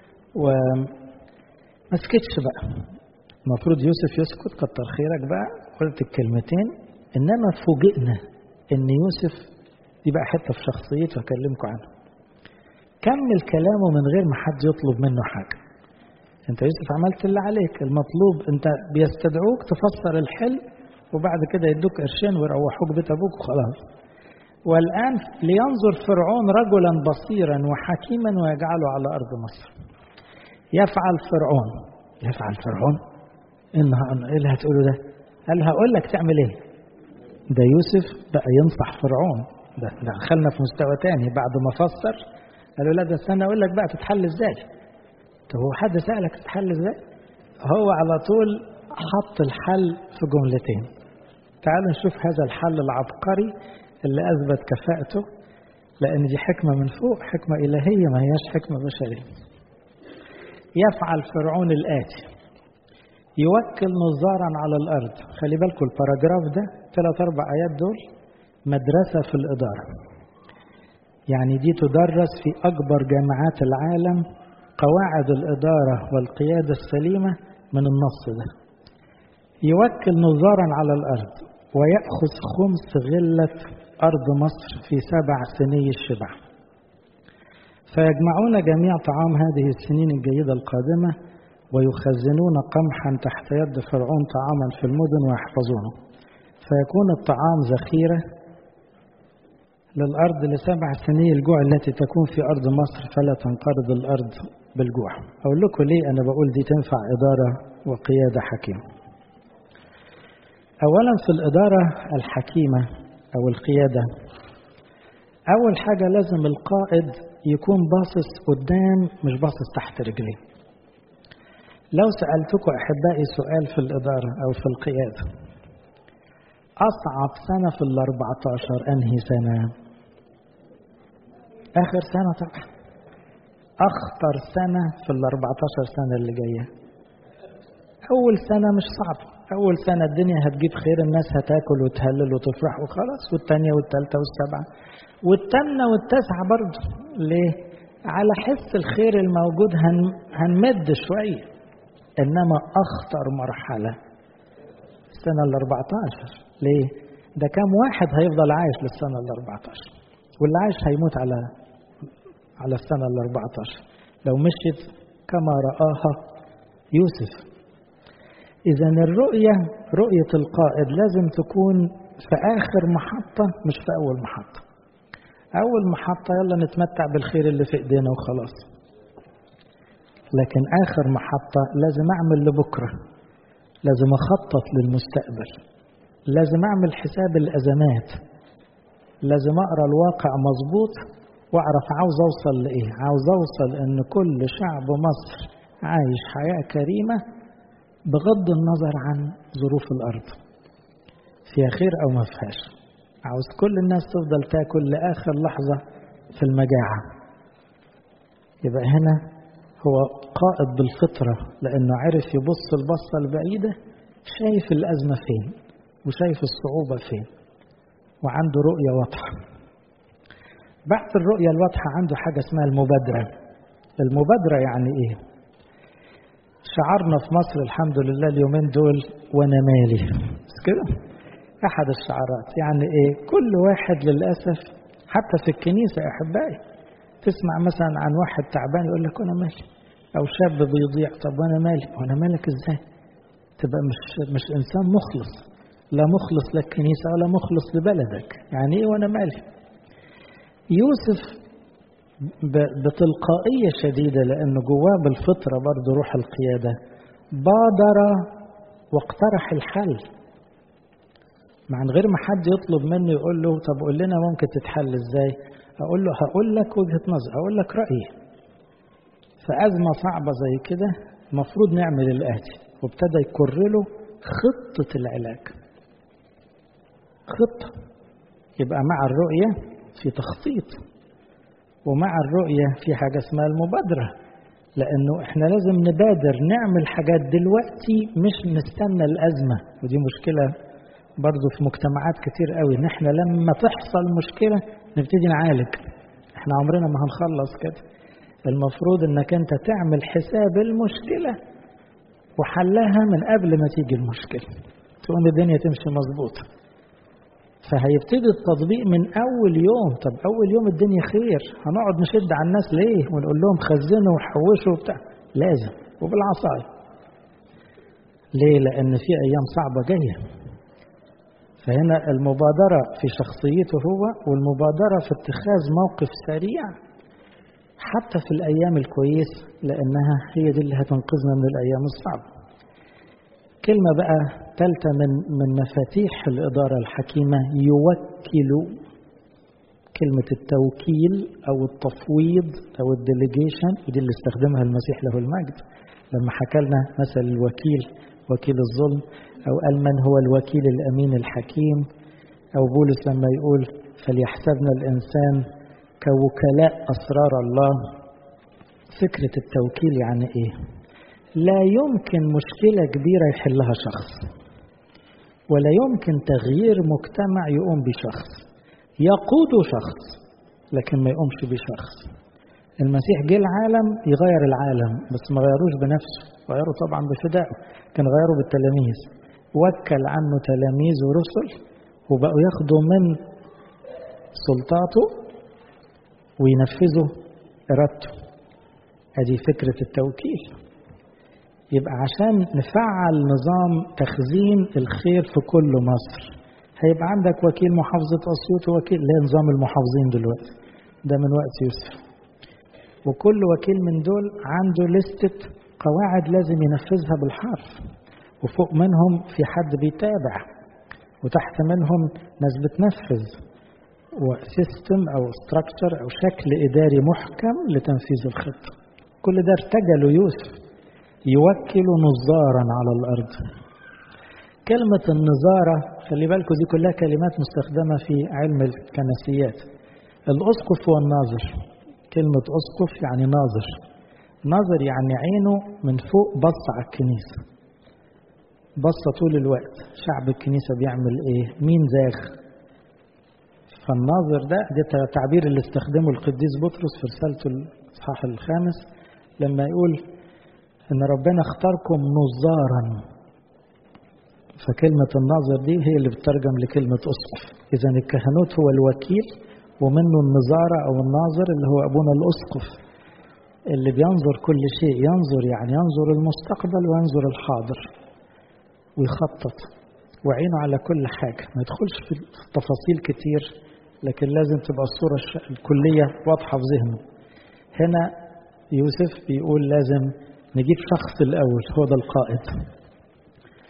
وما سكتش بقى المفروض يوسف يسكت كتر خيرك بقى قلت الكلمتين إنما فوجئنا إن يوسف دي بقى حتة في شخصيته هكلمكم عنها كمل كلامه من غير ما حد يطلب منه حاجة انت يوسف عملت اللي عليك المطلوب انت بيستدعوك تفسر الحلم وبعد كده يدوك قرشين ويروحوك بيت ابوك وخلاص والان لينظر فرعون رجلا بصيرا وحكيما ويجعله على ارض مصر يفعل فرعون يفعل فرعون ايه اللي هتقوله ده قال هقول لك تعمل ايه ده يوسف بقى ينصح فرعون ده دخلنا في مستوى تاني بعد ما فسر قالوا لا ده استنى اقول لك بقى تتحل ازاي طب هو حد سألك تتحل ازاي؟ هو على طول حط الحل في جملتين. تعالوا نشوف هذا الحل العبقري اللي أثبت كفاءته لأن دي حكمة من فوق حكمة إلهية ما هياش حكمة بشرية. يفعل فرعون الآتي يوكل نظارا على الأرض خلي بالكم الباراجراف ده ثلاث أربع آيات دول مدرسة في الإدارة يعني دي تدرس في أكبر جامعات العالم قواعد الإدارة والقيادة السليمة من النص ده يوكل نظارا على الأرض ويأخذ خمس غلة أرض مصر في سبع سني الشبع فيجمعون جميع طعام هذه السنين الجيدة القادمة ويخزنون قمحا تحت يد فرعون طعاما في المدن ويحفظونه فيكون الطعام ذخيرة للأرض لسبع سنين الجوع التي تكون في أرض مصر فلا تنقرض الأرض بالجوع أقول لكم ليه أنا بقول دي تنفع إدارة وقيادة حكيمة أولا في الإدارة الحكيمة أو القيادة أول حاجة لازم القائد يكون باصص قدام مش باصص تحت رجليه لو سألتكم أحبائي سؤال في الإدارة أو في القيادة أصعب سنة في ال 14 أنهي سنة؟ آخر سنة طبعا أخطر سنة في ال 14 سنة اللي جاية أول سنة مش صعبة أول سنة الدنيا هتجيب خير الناس هتاكل وتهلل وتفرح وخلاص والتانية والتالتة والسبعة والتامنة والتاسعة برضه ليه؟ على حس الخير الموجود هن هنمد شوية إنما أخطر مرحلة السنة ال 14 ليه؟ ده كام واحد هيفضل عايش للسنة ال 14 واللي عايش هيموت على على السنة ال 14 لو مشيت كما رآها يوسف إذا الرؤية رؤية القائد لازم تكون في آخر محطة مش في أول محطة أول محطة يلا نتمتع بالخير اللي في إيدينا وخلاص لكن آخر محطة لازم أعمل لبكرة لازم أخطط للمستقبل لازم أعمل حساب الأزمات لازم أقرأ الواقع مظبوط وأعرف عاوز أوصل لإيه عاوز أوصل إن كل شعب مصر عايش حياة كريمة بغض النظر عن ظروف الأرض فيها خير أو ما فيهاش عاوز كل الناس تفضل تاكل لآخر لحظة في المجاعة يبقى هنا هو قائد بالفطرة لأنه عرف يبص البصة البعيدة شايف الأزمة فين وشايف الصعوبة فين وعنده رؤية واضحة بعد الرؤية الواضحة عنده حاجة اسمها المبادرة المبادرة يعني إيه شعرنا في مصر الحمد لله اليومين دول وانا مالي مش كده احد الشعارات يعني ايه كل واحد للاسف حتى في الكنيسه يا احبائي تسمع مثلا عن واحد تعبان يقول لك انا مالي او شاب بيضيع طب وانا مالي وانا مالك ازاي تبقى مش مش انسان مخلص لا مخلص للكنيسه ولا مخلص لبلدك يعني ايه وانا مالي يوسف بتلقائية شديدة لأنه جواه بالفطرة برضه روح القيادة بادر واقترح الحل مع غير ما حد يطلب منه يقول له طب قول لنا ممكن تتحل ازاي اقول له هقول لك وجهة نظر اقول لك رأيي فأزمة صعبة زي كده المفروض نعمل الآتي وابتدى يكر له خطة العلاج خطة يبقى مع الرؤية في تخطيط ومع الرؤية في حاجة اسمها المبادرة لأنه إحنا لازم نبادر نعمل حاجات دلوقتي مش نستنى الأزمة ودي مشكلة برضو في مجتمعات كتير قوي إن إحنا لما تحصل مشكلة نبتدي نعالج إحنا عمرنا ما هنخلص كده المفروض إنك أنت تعمل حساب المشكلة وحلها من قبل ما تيجي المشكلة تقوم الدنيا تمشي مظبوط فهيبتدي التطبيق من اول يوم طب اول يوم الدنيا خير هنقعد نشد على الناس ليه ونقول لهم خزنوا وحوشوا وبتاع لازم وبالعصايه ليه لان في ايام صعبه جايه فهنا المبادره في شخصيته هو والمبادره في اتخاذ موقف سريع حتى في الايام الكويسه لانها هي دي اللي هتنقذنا من الايام الصعبه كلمه بقى ثالثة من من مفاتيح الإدارة الحكيمة يوكل كلمة التوكيل أو التفويض أو الديليجيشن ودي اللي استخدمها المسيح له المجد لما حكى لنا مثل الوكيل وكيل الظلم أو قال من هو الوكيل الأمين الحكيم أو بولس لما يقول فليحسبنا الإنسان كوكلاء أسرار الله فكرة التوكيل يعني إيه؟ لا يمكن مشكلة كبيرة يحلها شخص ولا يمكن تغيير مجتمع يقوم بشخص يقود شخص لكن ما يقومش بشخص المسيح جه العالم يغير العالم بس ما غيروش بنفسه غيره طبعا بفدائه كان غيره بالتلاميذ وكل عنه تلاميذ ورسل وبقوا ياخدوا من سلطاته وينفذوا ارادته ادي فكره التوكيل يبقى عشان نفعل نظام تخزين الخير في كل مصر هيبقى عندك وكيل محافظة أسيوط ووكيل اللي هي نظام المحافظين دلوقتي ده من وقت يوسف وكل وكيل من دول عنده لستة قواعد لازم ينفذها بالحرف وفوق منهم في حد بيتابع وتحت منهم ناس بتنفذ وسيستم أو ستراكشر أو شكل إداري محكم لتنفيذ الخطة كل ده ارتجله يوسف يوكل نظارا على الأرض كلمة النظارة خلي بالكم دي كلها كلمات مستخدمة في علم الكنسيات الأسقف هو الناظر كلمة أسقف يعني ناظر ناظر يعني عينه من فوق بص على الكنيسة بص طول الوقت شعب الكنيسة بيعمل ايه مين زاغ فالناظر ده ده تعبير اللي استخدمه القديس بطرس في رسالته الإصحاح الخامس لما يقول ان ربنا اختاركم نظارا فكلمة الناظر دي هي اللي بتترجم لكلمة أسقف إذا الكهنوت هو الوكيل ومنه النظارة أو الناظر اللي هو أبونا الأسقف اللي بينظر كل شيء ينظر يعني ينظر المستقبل وينظر الحاضر ويخطط وعينه على كل حاجة ما يدخلش في تفاصيل كتير لكن لازم تبقى الصورة الكلية واضحة في ذهنه هنا يوسف بيقول لازم نجيب شخص الأول هو ده القائد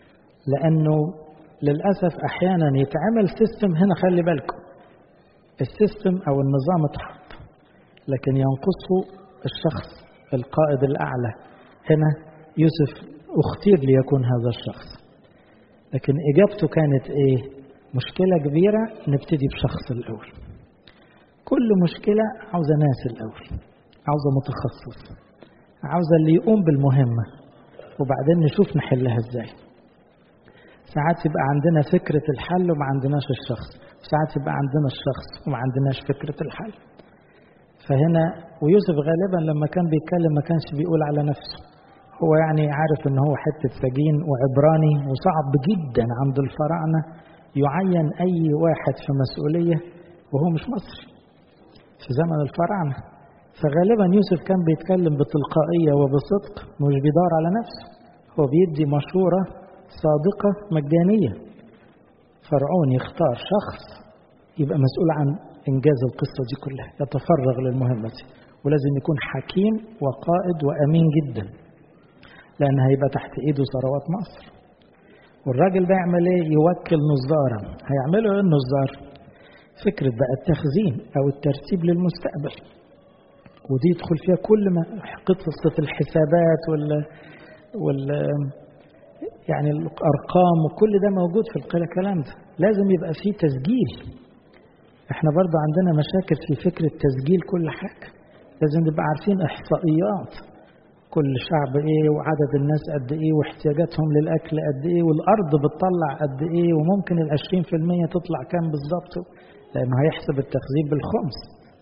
لأنه للأسف أحيانا يتعمل سيستم هنا خلي بالكم السيستم أو النظام اتحط لكن ينقصه الشخص القائد الأعلى هنا يوسف اختير ليكون هذا الشخص لكن إجابته كانت إيه مشكلة كبيرة نبتدي بشخص الأول كل مشكلة عاوزة ناس الأول عاوزة متخصص عاوزة اللي يقوم بالمهمة وبعدين نشوف نحلها ازاي ساعات يبقى عندنا فكرة الحل وما عندناش الشخص ساعات يبقى عندنا الشخص وما عندناش فكرة الحل فهنا ويوسف غالبا لما كان بيتكلم ما كانش بيقول على نفسه هو يعني عارف ان هو حتة سجين وعبراني وصعب جدا عند الفراعنة يعين اي واحد في مسؤولية وهو مش مصري في زمن الفراعنة فغالبا يوسف كان بيتكلم بتلقائية وبصدق مش بيدور على نفسه هو بيدي مشورة صادقة مجانية فرعون يختار شخص يبقى مسؤول عن إنجاز القصة دي كلها يتفرغ للمهمة دي ولازم يكون حكيم وقائد وأمين جدا لأن هيبقى تحت إيده ثروات مصر والراجل ده يعمل إيه؟ يوكل نظارا هيعملوا إيه النظار؟ فكرة بقى التخزين أو الترتيب للمستقبل ودي يدخل فيها كل ما قصة الحسابات وال وال يعني الأرقام وكل ده موجود في الكلام ده لازم يبقى فيه تسجيل احنا برضه عندنا مشاكل في فكرة تسجيل كل حاجة لازم نبقى عارفين إحصائيات كل شعب ايه وعدد الناس قد ايه واحتياجاتهم للأكل قد ايه والأرض بتطلع قد ايه وممكن العشرين في المية تطلع كام بالظبط لأنه هيحسب التخزين بالخمس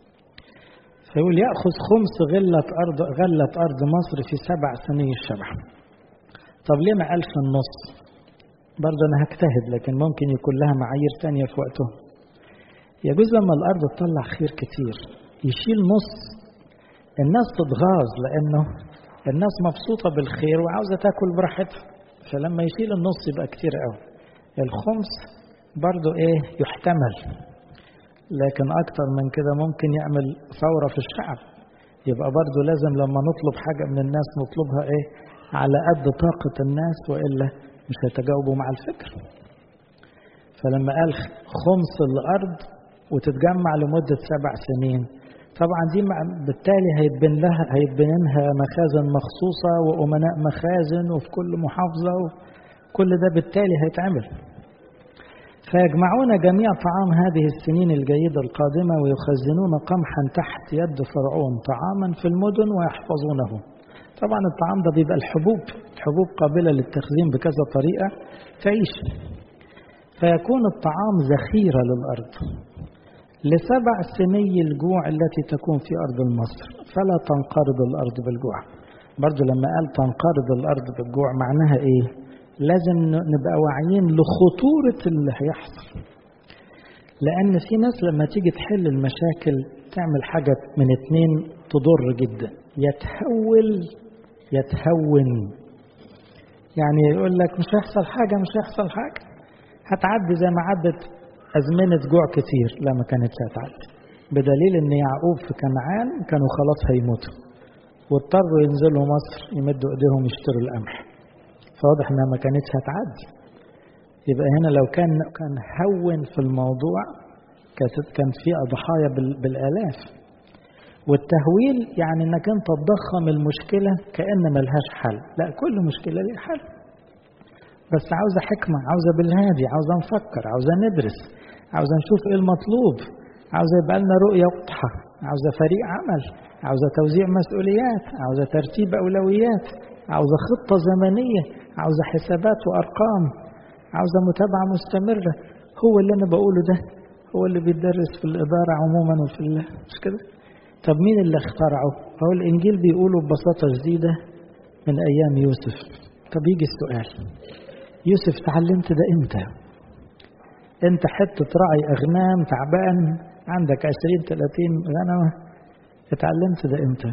فيقول يأخذ خمس غلة أرض غلة أرض مصر في سبع سنين الشبع طب ليه ما قالش النص برضه أنا هجتهد لكن ممكن يكون لها معايير تانية في وقته يجوز لما الأرض تطلع خير كتير يشيل نص الناس تتغاظ لأنه الناس مبسوطة بالخير وعاوزة تاكل براحتها فلما يشيل النص يبقى كتير قوي الخمس برضه ايه يحتمل لكن أكتر من كده ممكن يعمل ثورة في الشعب يبقى برضه لازم لما نطلب حاجة من الناس نطلبها إيه على قد طاقة الناس وإلا مش هيتجاوبوا مع الفكر فلما قال خمس الأرض وتتجمع لمدة سبع سنين طبعا دي بالتالي هيتبن لها هيتبن لها مخازن مخصوصة وأمناء مخازن وفي كل محافظة كل ده بالتالي هيتعمل فيجمعون جميع طعام هذه السنين الجيدة القادمة ويخزنون قمحا تحت يد فرعون طعاما في المدن ويحفظونه طبعا الطعام ده بيبقى الحبوب الحبوب قابلة للتخزين بكذا طريقة تعيش فيكون الطعام ذخيرة للأرض لسبع سني الجوع التي تكون في أرض مصر فلا تنقرض الأرض بالجوع برضو لما قال تنقرض الأرض بالجوع معناها إيه لازم نبقى واعيين لخطورة اللي هيحصل لأن في ناس لما تيجي تحل المشاكل تعمل حاجة من اتنين تضر جدا يتهول يتهون يعني يقول لك مش هيحصل حاجة مش هيحصل حاجة هتعدي زي ما عدت أزمنة جوع كتير لا ما كانتش هتعدي بدليل إن يعقوب في كنعان كانوا خلاص هيموتوا واضطروا ينزلوا مصر يمدوا إيديهم يشتروا القمح فواضح إنها ما كانتش هتعدي يبقى هنا لو كان كان هون في الموضوع كان في ضحايا بالآلاف والتهويل يعني انك انت تضخم المشكلة كأن ملهاش حل لا كل مشكلة ليها حل بس عاوزة حكمة عاوزة بالهادي عاوزة نفكر عاوزة ندرس عاوزة نشوف ايه المطلوب عاوزة يبقى لنا رؤية واضحة عاوزة فريق عمل عاوزة توزيع مسؤوليات عاوزة ترتيب أولويات عاوزة خطة زمنية عاوزة حسابات وأرقام عاوزة متابعة مستمرة هو اللي أنا بقوله ده هو اللي بيدرس في الإدارة عموما وفي مش كده طب مين اللي اخترعه هو الإنجيل بيقوله ببساطة شديدة من أيام يوسف طب يجي السؤال يوسف تعلمت ده امتى انت حتة راعي أغنام تعبان عندك عشرين تلاتين غنمة اتعلمت ده امتى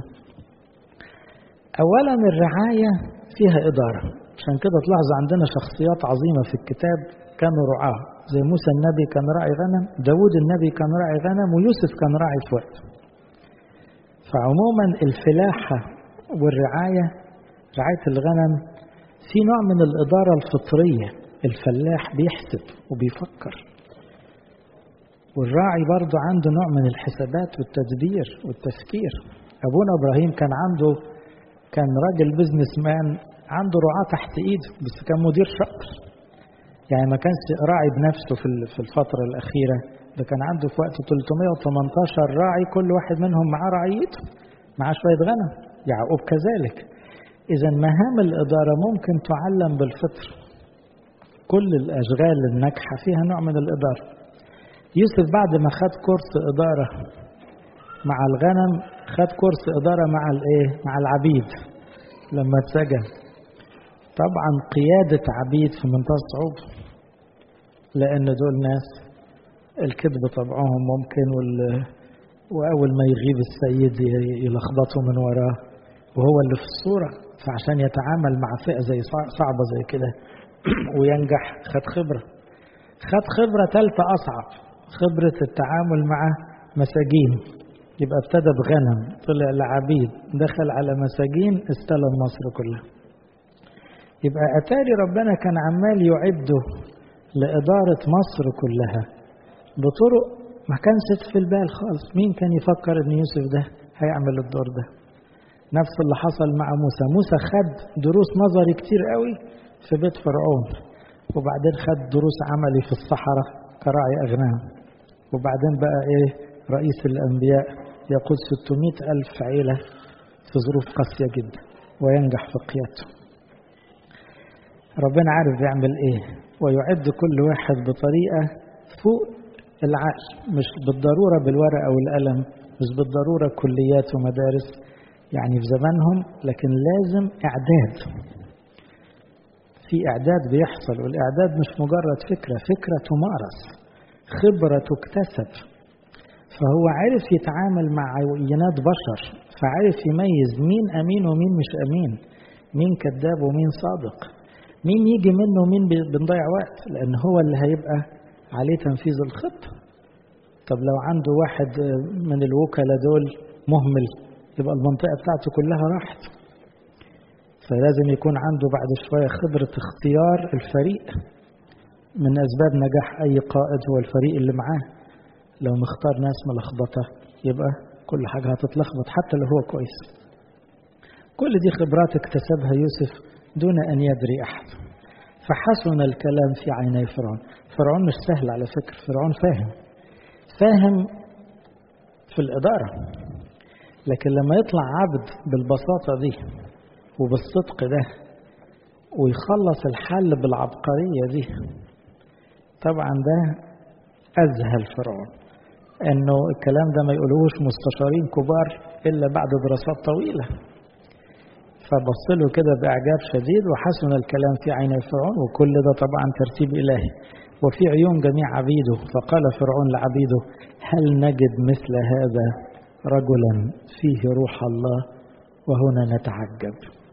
أولا الرعاية فيها إدارة عشان كده تلاحظ عندنا شخصيات عظيمة في الكتاب كانوا رعاة زي موسى النبي كان راعي غنم داود النبي كان راعي غنم ويوسف كان راعي في وقت فعموما الفلاحة والرعاية رعاية الغنم في نوع من الإدارة الفطرية الفلاح بيحسب وبيفكر والراعي برضه عنده نوع من الحسابات والتدبير والتفكير أبونا إبراهيم كان عنده كان راجل بزنس مان عنده رعاة تحت إيده بس كان مدير شاطر يعني ما كانش راعي بنفسه في في الفترة الأخيرة ده كان عنده في وقت 318 راعي كل واحد منهم معاه رعيته معاه شوية غنم يعقوب كذلك إذا مهام الإدارة ممكن تعلم بالفطر كل الأشغال الناجحة فيها نوع من الإدارة يوسف بعد ما خد كورس إدارة مع الغنم خد كورس إدارة مع الإيه؟ مع العبيد لما اتسجن طبعا قيادة عبيد في منتهى الصعوبة لأن دول ناس الكذب طبعهم ممكن وال وأول ما يغيب السيد يلخبطه من وراه وهو اللي في الصورة فعشان يتعامل مع فئة زي صعبة زي كده وينجح خد خبرة خد خبرة ثالثة أصعب خبرة التعامل مع مساجين يبقى ابتدى بغنم طلع لعبيد دخل على مساجين استلم مصر كلها يبقى أتاري ربنا كان عمال يعده لإدارة مصر كلها بطرق ما كانش في البال خالص مين كان يفكر ان يوسف ده هيعمل الدور ده نفس اللي حصل مع موسى موسى خد دروس نظري كتير قوي في بيت فرعون وبعدين خد دروس عملي في الصحراء كراعي أغنام وبعدين بقى إيه رئيس الأنبياء يقود 600 ألف عيلة في ظروف قاسية جدا وينجح في قيادته ربنا عارف يعمل إيه ويعد كل واحد بطريقة فوق العقل مش بالضرورة بالورقة والقلم مش بالضرورة كليات ومدارس يعني في زمانهم لكن لازم إعداد في إعداد بيحصل والإعداد مش مجرد فكرة فكرة تمارس خبرة تكتسب فهو عرف يتعامل مع عينات بشر فعرف يميز مين أمين ومين مش أمين مين كذاب ومين صادق مين يجي منه ومين بنضيع وقت لأن هو اللي هيبقى عليه تنفيذ الخطة طب لو عنده واحد من الوكلاء دول مهمل يبقى المنطقة بتاعته كلها راحت فلازم يكون عنده بعد شوية خبرة اختيار الفريق من أسباب نجاح أي قائد هو الفريق اللي معاه لو مختار ناس ملخبطة يبقى كل حاجة هتتلخبط حتى لو هو كويس كل دي خبرات اكتسبها يوسف دون أن يدري أحد فحسن الكلام في عيني فرعون فرعون مش سهل على فكرة فرعون فاهم فاهم في الإدارة لكن لما يطلع عبد بالبساطة دي وبالصدق ده ويخلص الحل بالعبقرية دي طبعا ده أذهل فرعون انه الكلام ده ما يقولوش مستشارين كبار الا بعد دراسات طويله فبص له كده باعجاب شديد وحسن الكلام في عيني فرعون وكل ده طبعا ترتيب الهي وفي عيون جميع عبيده فقال فرعون لعبيده هل نجد مثل هذا رجلا فيه روح الله وهنا نتعجب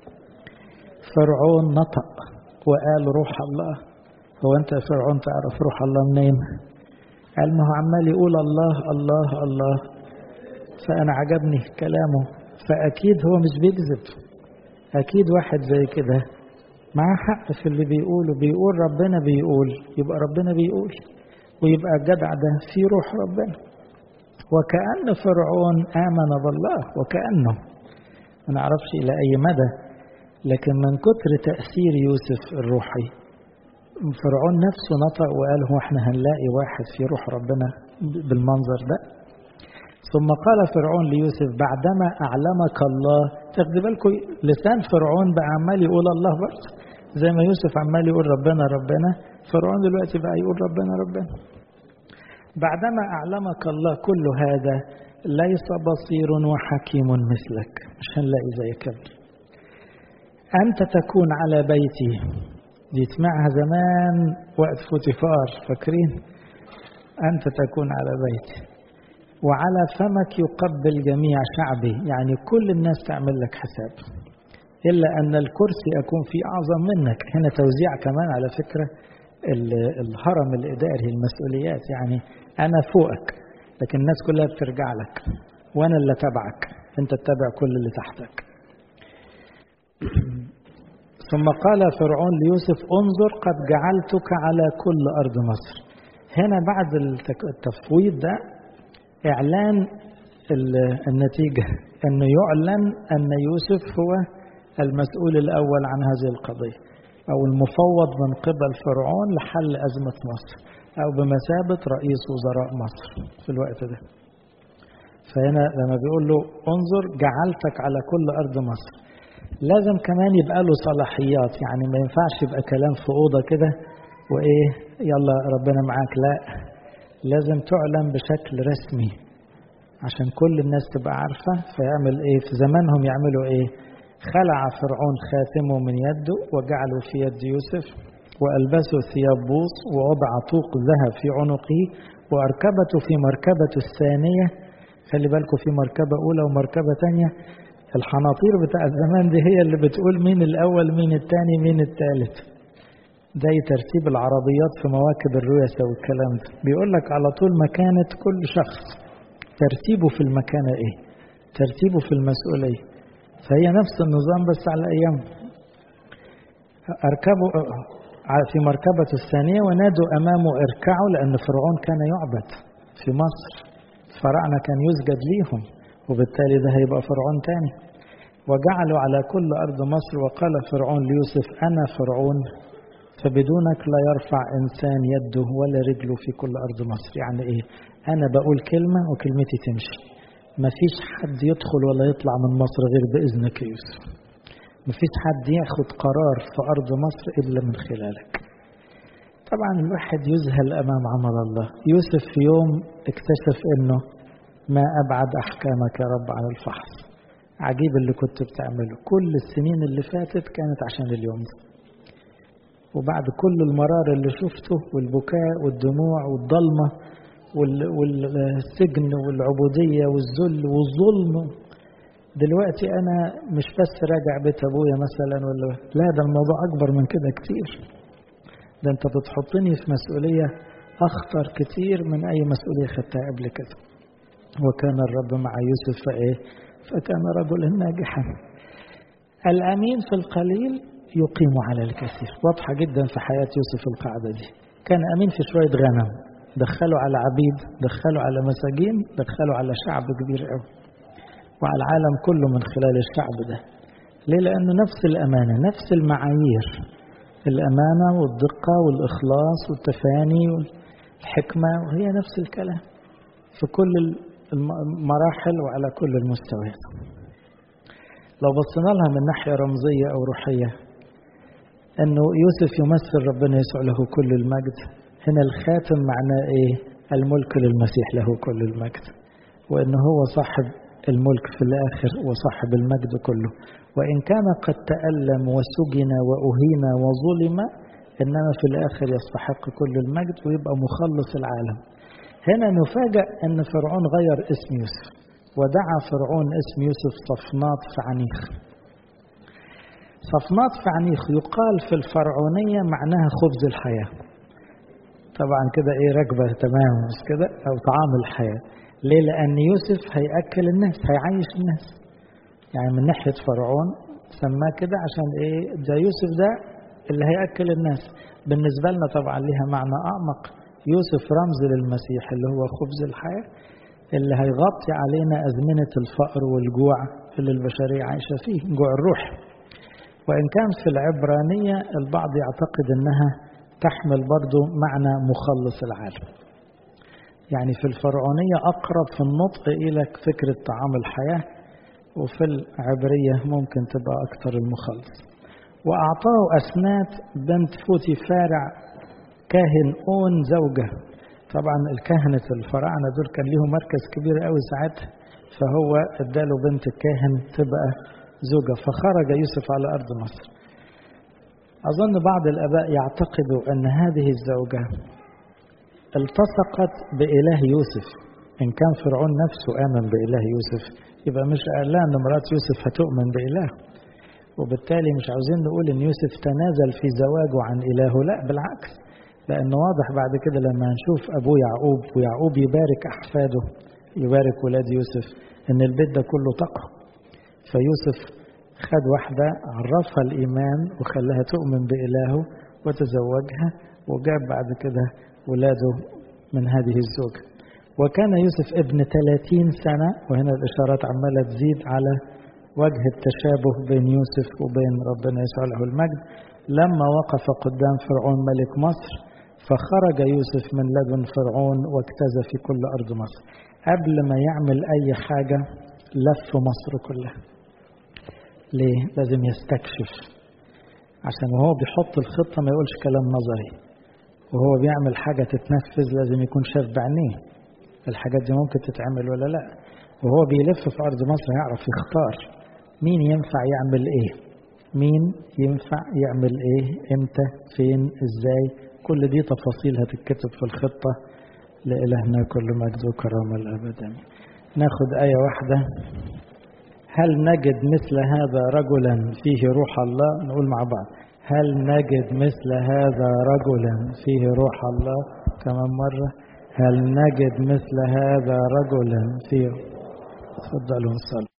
فرعون نطق وقال روح الله هو انت يا فرعون تعرف روح الله منين قال ما هو عمال يقول الله الله الله فأنا عجبني كلامه فأكيد هو مش بيكذب أكيد واحد زي كده معاه حق في اللي بيقوله بيقول ربنا بيقول يبقى ربنا بيقول ويبقى الجدع ده في روح ربنا وكأن فرعون آمن بالله وكأنه ما نعرفش إلى أي مدى لكن من كتر تأثير يوسف الروحي فرعون نفسه نطق وقال هو احنا هنلاقي واحد في روح ربنا بالمنظر ده ثم قال فرعون ليوسف بعدما أعلمك الله تاخدي بالكم لسان فرعون بقى عمال يقول الله برضه زي ما يوسف عمال يقول ربنا ربنا فرعون دلوقتي بقى يقول ربنا ربنا بعدما أعلمك الله كل هذا ليس بصير وحكيم مثلك مش هنلاقي زي كده أنت تكون على بيتي دي تسمعها زمان وقت فوتيفار فاكرين أنت تكون على بيتي وعلى فمك يقبل جميع شعبي يعني كل الناس تعمل لك حساب إلا أن الكرسي أكون فيه أعظم منك هنا توزيع كمان على فكرة الهرم الإداري المسؤوليات يعني أنا فوقك لكن الناس كلها بترجع لك وأنا اللي تبعك أنت تتبع كل اللي تحتك ثم قال فرعون ليوسف انظر قد جعلتك على كل أرض مصر هنا بعد التفويض ده إعلان النتيجة أنه يعلن أن يوسف هو المسؤول الأول عن هذه القضية أو المفوض من قبل فرعون لحل أزمة مصر أو بمثابة رئيس وزراء مصر في الوقت ده فهنا لما بيقول له انظر جعلتك على كل أرض مصر لازم كمان يبقى له صلاحيات يعني ما ينفعش يبقى كلام في أوضة كده وإيه يلا ربنا معاك لا لازم تعلن بشكل رسمي عشان كل الناس تبقى عارفة فيعمل إيه في زمانهم يعملوا إيه خلع فرعون خاتمه من يده وجعله في يد يوسف وألبسه ثياب بوص ووضع طوق ذهب في عنقه وأركبته في مركبته الثانية خلي بالكم في مركبة أولى ومركبة تانية الحناطير بتاع الزمان دي هي اللي بتقول مين الأول مين التاني مين التالت زي ترتيب العربيات في مواكب الرؤساء والكلام ده بيقول لك على طول مكانة كل شخص ترتيبه في المكانة ايه ترتيبه في المسؤولية فهي نفس النظام بس على أيام أركبوا في مركبة الثانية ونادوا أمامه اركعوا لأن فرعون كان يعبد في مصر الفراعنة كان يسجد ليهم وبالتالي ده هيبقى فرعون تاني وجعلوا على كل أرض مصر وقال فرعون ليوسف أنا فرعون فبدونك لا يرفع إنسان يده ولا رجله في كل أرض مصر يعني إيه أنا بقول كلمة وكلمتي تمشي مفيش حد يدخل ولا يطلع من مصر غير بإذنك يا يوسف مفيش حد ياخد قرار في أرض مصر إلا من خلالك طبعا الواحد يذهل أمام عمل الله يوسف في يوم اكتشف أنه ما أبعد أحكامك يا رب عن الفحص عجيب اللي كنت بتعمله كل السنين اللي فاتت كانت عشان اليوم ده وبعد كل المرار اللي شفته والبكاء والدموع والضلمة والسجن والعبودية والذل والظلم دلوقتي أنا مش بس راجع بيت أبويا مثلا ولا لا ده الموضوع أكبر من كده كتير ده أنت بتحطني في مسؤولية أخطر كتير من أي مسؤولية خدتها قبل كده وكان الرب مع يوسف فإيه فكان رجلا ناجحا الأمين في القليل يقيم على الكثير واضحة جدا في حياة يوسف القاعدة دي كان أمين في شوية غنم دخلوا على عبيد دخلوا على مساجين دخلوا على شعب كبير قوي وعلى العالم كله من خلال الشعب ده ليه لأنه نفس الأمانة نفس المعايير الأمانة والدقة والإخلاص والتفاني والحكمة وهي نفس الكلام في كل المراحل وعلى كل المستويات لو بصينا لها من ناحية رمزية أو روحية أنه يوسف يمثل ربنا يسوع له كل المجد هنا الخاتم معناه إيه الملك للمسيح له كل المجد وأنه هو صاحب الملك في الآخر وصاحب المجد كله وإن كان قد تألم وسجن وأهين وظلم إنما في الآخر يستحق كل المجد ويبقى مخلص العالم هنا نفاجأ أن فرعون غير اسم يوسف ودعا فرعون اسم يوسف صفنات فعنيخ صفنات فعنيخ يقال في الفرعونية معناها خبز الحياة طبعا كده ايه ركبة تمام مش كده او طعام الحياة ليه لان يوسف هيأكل الناس هيعيش الناس يعني من ناحية فرعون سماه كده عشان ايه ده يوسف ده اللي هيأكل الناس بالنسبة لنا طبعا ليها معنى أعمق يوسف رمز للمسيح اللي هو خبز الحياة اللي هيغطي علينا أزمنة الفقر والجوع اللي البشرية عايشة فيه جوع الروح وإن كان في العبرانية البعض يعتقد أنها تحمل برضو معنى مخلص العالم يعني في الفرعونية أقرب في النطق إلى فكرة طعام الحياة وفي العبرية ممكن تبقى أكثر المخلص وأعطاه أسنات بنت فوتي فارع كاهن أون زوجة طبعا الكهنة الفراعنة دول كان ليهم مركز كبير قوي ساعتها فهو اداله بنت الكاهن تبقى زوجة فخرج يوسف على أرض مصر أظن بعض الآباء يعتقدوا أن هذه الزوجة التصقت بإله يوسف إن كان فرعون نفسه آمن بإله يوسف يبقى مش قال لها أن مرات يوسف هتؤمن بإله وبالتالي مش عاوزين نقول أن يوسف تنازل في زواجه عن إلهه لا بالعكس لأنه واضح بعد كده لما نشوف أبوه يعقوب ويعقوب يبارك أحفاده يبارك ولاد يوسف أن البيت ده كله تقوى فيوسف خد واحدة عرفها الإيمان وخلاها تؤمن بإلهه وتزوجها وجاب بعد كده ولاده من هذه الزوجة وكان يوسف ابن 30 سنة وهنا الإشارات عمالة تزيد على وجه التشابه بين يوسف وبين ربنا يسوع له المجد لما وقف قدام فرعون ملك مصر فخرج يوسف من لدن فرعون واجتاز في كل أرض مصر قبل ما يعمل أي حاجة لف مصر كلها ليه؟ لازم يستكشف عشان وهو بيحط الخطة ما يقولش كلام نظري وهو بيعمل حاجة تتنفذ لازم يكون شاف بعينيه الحاجات دي ممكن تتعمل ولا لا وهو بيلف في أرض مصر يعرف يختار مين ينفع يعمل ايه مين ينفع يعمل ايه امتى فين ازاي كل دي تفاصيل هتتكتب في الخطة لإلهنا كل مجد وكرامة الأبد ناخد آية واحدة هل نجد مثل هذا رجلا فيه روح الله نقول مع بعض هل نجد مثل هذا رجلا فيه روح الله كمان مرة هل نجد مثل هذا رجلا فيه تفضلوا نصلي